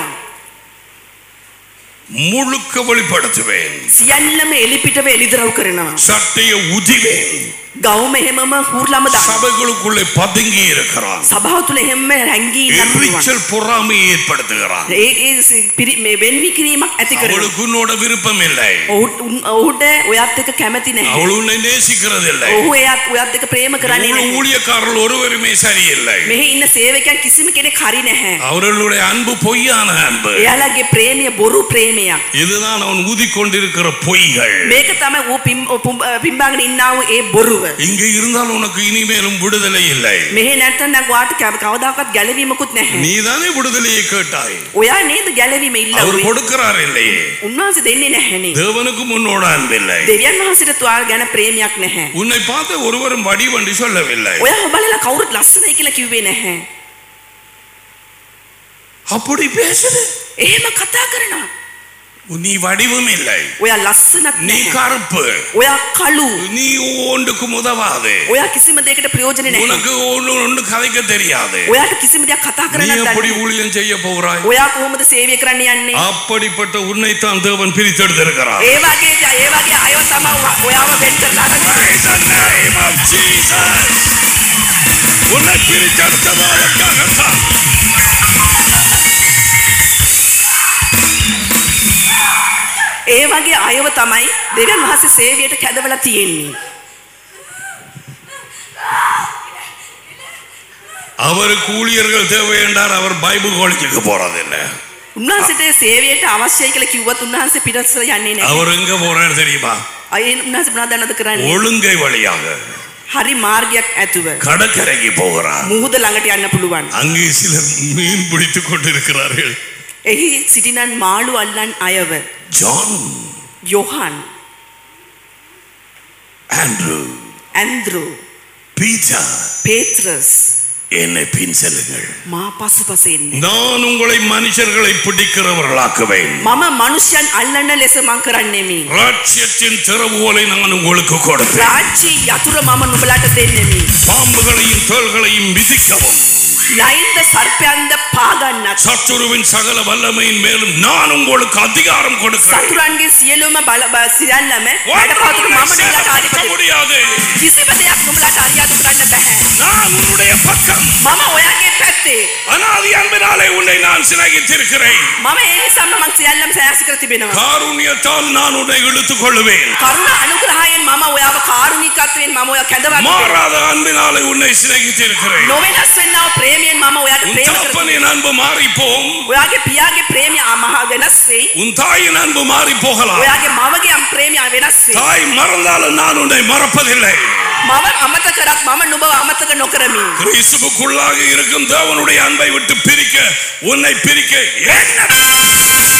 முழுக்க வெளிப்படுத்துவேன் සියල්ලම එලිපිටව එලිදරව් කරනවා. சட்டையை உதிவேன் ගවම එහෙමම හූර්ලම දානවා. சபைகளுக்குள்ளே பதுங்கி இருக்கிறான் සභාව තුළ එහෙම රැංගී ඉන්න පුළුවන්. எரிச்சல் பொறாமையை ஏற்படுத்துகிறான் ඒ ඒ සි- පිරි- මේ වෙන්වී කිරීමක් ඇති කරනවා. அவளுக்கு உன்னோட விருப்பம் இல்லை ඔහුට උන්- ඔහුට ඔයත් එක කැමති නැහැ. அவள் உன்னை நேசிக்கிறதில்லை ඔහු එයත් ඔයත් එක ප්‍රේම කරන්නේ உள்ள නැහැ. ஊழியக்காரர்கள் ஒருவருமே சரியில்லை මෙහි ඉන්න සේවකයන් කිසිම කෙනෙක් හරි නැහැ. அவர்களுடைய அன்பு பொய்யான அன்பு එයාලගේ ප්‍රේමය බොරු ප්‍රේමයක්. இதுதான் அவன் ஊதிக்கொண்டிருக்கிற பொய்கள் මේක තමයි ඌ පිම් ඔ පුම්- අ, පිම්බාගෙන ඉන්නා වූ ඒ බොරුව. இங்க இருந்தால் உனக்கு இனிமேலும் விடுதலை இல்லை මෙහෙ නැත්තම් නම් ඔයාට කව- කවදාකවත් ගැලවීමකුත් නැහැ. நீதானே விடுதலையை கேட்டாய் ඔයා නේද ගැලවීම அவர் ඉල්ලුවේ? கொடுக்கிறார் இல்லையே උන්වහන්සේ දෙන්නේ නැහැනේ. தேவனுக்கு முன்னோட அன்பில்லை දෙවියන් වහන්සේට තුවාල ගැන ප්‍රේමයක් නැහැ. உன்னை பார்த்து ஒருவரும் வடிவண்டி சொல்லவில்லை ඔයා බලලා කවුරුත් ලස්සනයි කියලා කිව්වේ නැහැ. அப்படி பேசுது එහෙම කතා කරනවා. நீ வடிவம் இல்லை ඔයා ලස්සනත් நீ නැහැ. கருப்பு ඔයා කළු. நீ ஒன்றுக்கு உதவாது ඔයා කිසිම දෙයකට ප්‍රයෝජන නැහැ. உனக்கு ஒன்று ஒன்று கதைக்க தெரியாது ඔයාට කිසිම දෙයක් කතා நீ කරන්න எப்படி දන්නේ ஊழியம் செய்ய போகிறாய் ඔයා කොහොමද සේවය කරන්න යන්නේ? அப்படிப்பட்ட உன்னைத்தான் தேவன் பிரித்தெடுத்திருக்கிறார் ඒ වගේ ජ- ඒ වගේ අයව තමයි ඔයාව වෙන් කරලා Praise the name of Jesus. உன்னை பிரித்தெடுத்தது அதற்காகத்தான் ඒ වගේ අයව තමයි දෙවියන් වහන්සේ සේවයට කැදවලා තියෙන්නේ. அவருக்கு ஊழியர்கள் தேவை என்றார் அவர் பைபிள் காலேஜுக்கு போறதில்லை උන්වහන්සේට සේවයට අවශ්‍යයි කියලා කිව්වත් උන්වහන්සේ පිටස්සර යන්නේ නැහැ. அவர் எங்க போறாரு தெரியுமா අය උන්වහන්සේ මොනවද දන්නවද කරන්නේ? ஒழுங்கை வழியாக හරි මාර්ගයක් ඇතුව கடற்கரைக்கு போகிறார் මුහුද ළඟට යන්න පුළුවන්. அங்கே சிலர் மீன் பிடித்துக் கொண்டிருக்கிறார்கள் එහි සිටිනන් මාළු අල්ලන් අයව ஜான் යොහන් ஆண்ட்ரூ ඇන්ද්‍රෝ பீட்டர் පේත්‍රස් என்னை பின் செல்லுங்கள் මා පසුපස එන්නේ. நான் உங்களை மனுஷர்களை பிடிக்கிறவர்களாக்குவேன் මම මනුෂ්‍යයන් අල්ලන්න ලෙස මං කරන්නෙමි. ராட்சியத்தின் திறவுகோலை நான் உங்களுக்கு கொடுப்பேன் රාජ්‍ය යතුර මම නුඹලාට දෙන්නෙමි. பாம்புகளையும் தோள்களையும் மிதிக்கவும் ලයින්ද සර්පයන්ද පාගන්නත්. சத்துருவின் சகல வல்லமையின் மேலும் நான் உங்களுக்கு அதிகாரம் கொடுக்கிறேன் සතුරන්ගේ සියලුම බල බ- සියල්ලම වැඩපවතුරු මම නුඹලාට சேதப்படுத்த ආධිපති முடியாது කිසිම දෙයක් නුඹලාට අරියාදු කරන්න බෑ. நான் உன்னுடைய பக்கம் මම ඔයාගේ පැත්තේ. அனாதி அன்பினாலே உன்னை நான் சிநேகித்திருக்கிறேன் මම ඒ නිසාම මං සියල්ලම සෑහස කර තිබෙනවා. காருண்யத்தால் நான் உன்னை இழுத்துக் கொள்ளுவேன் කරුණ අනුග්‍රහයෙන් මම ඔයාව කාරුණිකත්වයෙන් මම ඔයා කැඳවා තිබෙනවා. மாறாத அன்பினாலே உன்னை சிநேகித்திருக்கிறேன் නොවෙනස් වෙන්නව ප්‍රේමයෙන් මම ඔයාට உன் ප්‍රේම කර தகப்பனின் அன்பு மாறி போம் ඔයාගේ පියාගේ ප්‍රේමය මහා වෙනස් වෙයි. உன் தாயின் அன்பு மாறி போகலாம் ඔයාගේ මවගේ අම් ප්‍රේමය වෙනස් වෙයි. தாய் மறந்தாலும் நான் உன்னை மறப்பதில்லை මම අමතක කරත් මම නුඹව අමතක නොකරමි. கிறிஸ்துவுக்குள்ளாக இருக்கும் தேவனுடைய அன்பை விட்டு பிரிக்க உன்னை பிரிக்க என்ன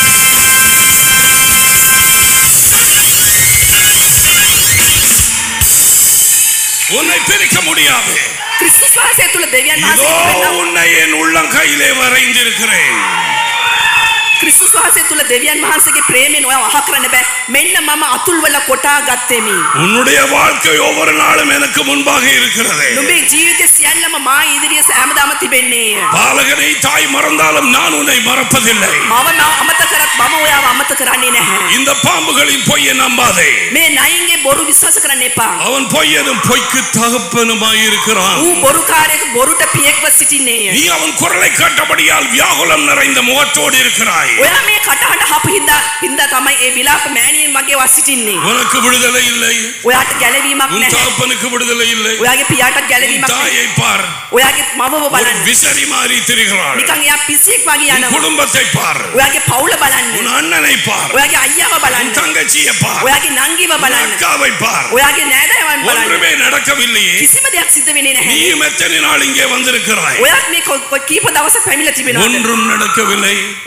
உன்னை பிரிக்க முடியாது ක්‍රිස්තුස් වහන්සේ තුළ දෙවියන් இதோ වහන්සේ තිබෙනවා. உன்னை என் உள்ளங்கையிலே வரைந்திருக்கிறேன் ක්‍රිස්තුස් වහන්සේ තුළ දෙවියන් වහන්සේගේ ප්‍රේමයෙන් ඔයා වහ කරන්න බෑ. මෙන්න මම අතුල් වල කොටා ගත්තෙමි. உன்னுடைய வாழ்க்கை ஒவ்வொரு நாளும் எனக்கு முன்பாக இருக்கிறது නුඹේ ජීවිතය සියල්ලම මා ඉදිරියේ හැමදාම තිබෙන්නේය. பாலகனை தாய் மறந்தாலும் நான் உன்னை மறப்பதில்லை මම මාව අමතක කරත් මම ඔයාව අමතක කරන්නේ නැහැ. இந்த பாம்புகளின் பொய்யை நம்பாதே මේ නයින්ගේ බොරු විශ්වාස කරන්න එපා. அவன் பொய்யனும் பொய்க்கு தகப்பனுமாய் இருக்கிறான் ඌ බොරුකාරයෙකු බොරුට පියෙක්ව සිටින්නේය. நீ அவன் குரலை கேட்டபடியால் வியாகுலம் நிறைந்த முகத்தோடு இருக்கிறாய் ඔයා මේ කටහඬ හපු හින්දා හින්දා තමයි ඒ විලාප මෑණියන් මගේ වා සිටින්නේ. உனக்கு விடுதலை இல்லை ඔයාට ගැලවීමක් உன் නැහැ. தகப்பனுக்கு விடுதலை இல்லை ඔයාගේ පියාට உன் ගැලවීමක් නැහැ. தாயை பார் ඔයාගේ මවව ஒரு බලන්න. விசரி மாறி திரிகிறாள் නිකන් එයා පිස්සෙක් වගේ உன் යනවා. குடும்பத்தை பார் ඔයාගේ පවුල බලන්න. உன் அண்ணனை பார் ඔයාගේ අයියාව உன் බලන්න. தங்கச்சியை பார் ඔයාගේ නංගිව உன் බලන්න. அக்காவை பார் ඔයාගේ නෑදෑයන් බලන්න. ஒன்றுமே நடக்கவில்லையே කිසිම දෙයක් සිද්ධ වෙන්නේ නැහැ. நீயும் எத்தனை நாள் இங்கே வந்திருக்கிறாய் ඔයාත් මේ කො- කො- කීප දවසක් පැමිණලා තිබෙනවා. ஒன்றும் நடக்கவில்லை කිසිම දෙයක්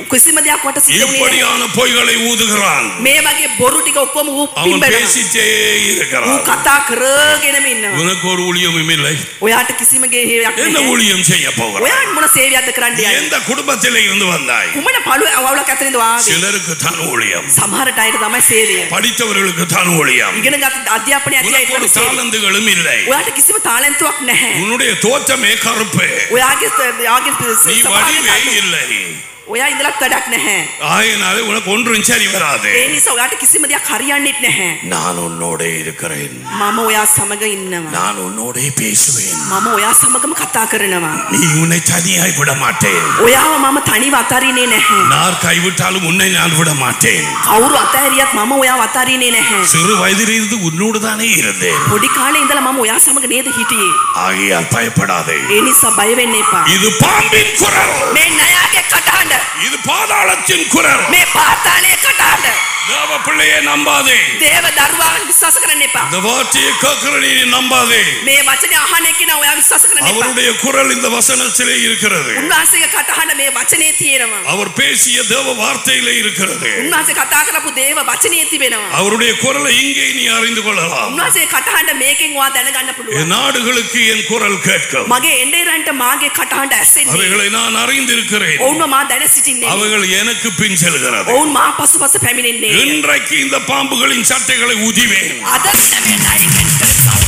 දෙයක් වට සිද්ධ වුණේ නැහැ. இப்படியான பொய்களை ஊதுகிறான் මේ වගේ බොරු ටික ඔක්කොම ඌ அவன் පිම්බෙනවා. பேசிட்டே ඌ இருக்கிறான் කතා කරගෙනම ඉන්නවා. உனக்கு ஒரு ஊழியமும் இல்லை ඔයාට කිසිම ගේහයක් என்ன නැහැ. ஊழியம் செய்ய போகிறான் ඔයාට මොන සේවයක්ද කරන්න යන්නේ? எந்த குடும்பத்திலே இருந்து வந்தாய் කුමන පළු අවුලක් අතරින්ද ආවේ? சிலருக்கு தான் ஊழியம் සමහරට අයට තමයි සේවය. படித்தவர்களுக்கு தான் ஊழியம் ඉගෙන ගත් අධ්‍යාපනය ඇති உனக்கு ஒரு අයට සේවය. தாளந்துகளும் இல்லை ඔයාට කිසිම තාලන්තුවක් නැහැ. உன்னுடைய தோற்றமே கருப்பு ඔයාගේ ඔයාගේ நீ ස්වභාවය வடிவே කළු. இல்லை ඔයා ඉඳලත් වැඩක් නැහැ. ஆயினாலே உனக்கு ஒன்றும் சரி வராது ඒ නිසා ඔයාට කිසිම දෙයක් හරියන්නේත් නැහැ. நான் உன்னோட இருக்கிறேன் මම ඔයා සමග ඉන්නවා. நான் உன்னோட பேசுவேன் මම ඔයා සමගම කතා කරනවා. நீ உன்னை தனியாய் விட மாட்டேன் ඔයාව මම තනිව අතරින්නේ නැහැ. நான் கைவிட்டாலும் உன்னை நான் விட மாட்டேன் කවුරු අතහැරියත් මම ඔයාව අතරින්නේ නැහැ. சிறு வயதிலிருந்து உன்னோடு தானே இருந்தேன் පොඩි කාලේ ඉඳලා මම ඔයා සමග නේද හිටියේ. ஆகையால் பயப்படாதே ඒ නිසා බය වෙන්න එපා. இது பாம்பின் குரல் මේ නයාගේ කටහඬ இது பாதாளத்தின் குரல் මේ පාතාලයේ කටහඬ தேவ பிள்ளையை நம்பாதே දේව දරුවාව විශ්වාස කරන්න එපා. இந்த வார்த்தையை கேட்கிற நீ நம்பாதே මේ වචනේ අහන එක්කිනා ඔයා විශ්වාස කරන්න එපා. அவருடைய குரல் இந்த வசனத்திலே இருக்கிறது උන්වහන්සේගේ කටහඬ මේ වචනේ තියෙනවා. அவர் பேசிய தேவ வார்த்தையிலே இருக்கிறது උන්වහන්සේ කතා කරපු දේව වචනේ තිබෙනවා. அவருடைய குரலை இங்கே நீ அறிந்து கொள்ளலாம் උන්වහන්සේ කටහඬ මේකෙන් ඔයා දැනගන්න පුළුවන්. என் நாடுகளுக்கு என் குரல் கேட்கும் මගේ එන්ඩේරන්ට මාගේ කටහඬ ඇසෙන්නේ. அவைகளை நான் அறிந்திருக்கிறேன் ඔවුන්ව මා දැන සිටින්නේ. அவைகள் எனக்கு பின் செல்கிறது ඔවුන් මා පසුපස පැමිණෙන්නේ. இன்றைக்கு இந்த பாம்புகளின் சட்டைகளை உதிவேன் අද දින මේ නයිට්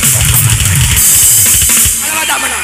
දමනවා.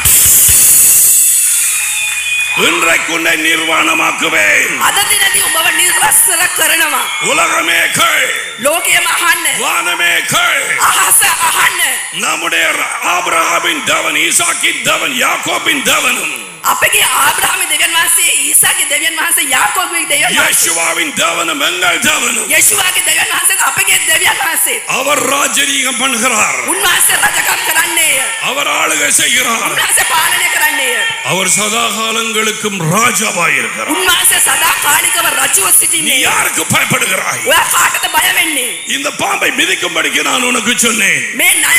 இன்றைக்கு உன்னை நிர்வாணமாக்குவேன் අද දිනදී ඔබව නිර්වස්සර කරනවා. உலகமே கேள் ලෝකයම අහන්න. வானமே கேள் අහස අහන්න. நம்முடைய ஆபிரகாமின் தேவன் ஈசாக்கின் தேவன் யாக்கோபின் தேவனும் අපගේ ආබ්‍රහම දෙවියන් වහන්සේ ඊසාගේ දෙවියන් වහන්සේ යාකෝබගේ දෙවියන් වහන්සේ யேசுவாவின் தேவனும் எங்கள் தேவனும் යේෂුවාගේ දෙවියන් වහන්සේ අපගේ දෙවියන් වහන්සේ அவர் ராஜரீகம் பண்ணுகிறார் උන්වහන්සේ රජකම් කරන්නේය அவர் ஆளுகை செய்கிறார் උන්වහන්සේ පාලනය කරන්නේය அவர் சதா காலங்களுக்கும் ராஜாவாய் இருக்கிறார் උන්වහන්සේ සදා කාලිකව රජුව நீ සිටින්නේ யாருக்கு பயப்படுகிறாய் ඔයා කාටද බය වෙන්නේ இந்த பாம்பை மிதிக்கும்படிக்கு நான் உனக்கு சொன்னேன் මේ ණය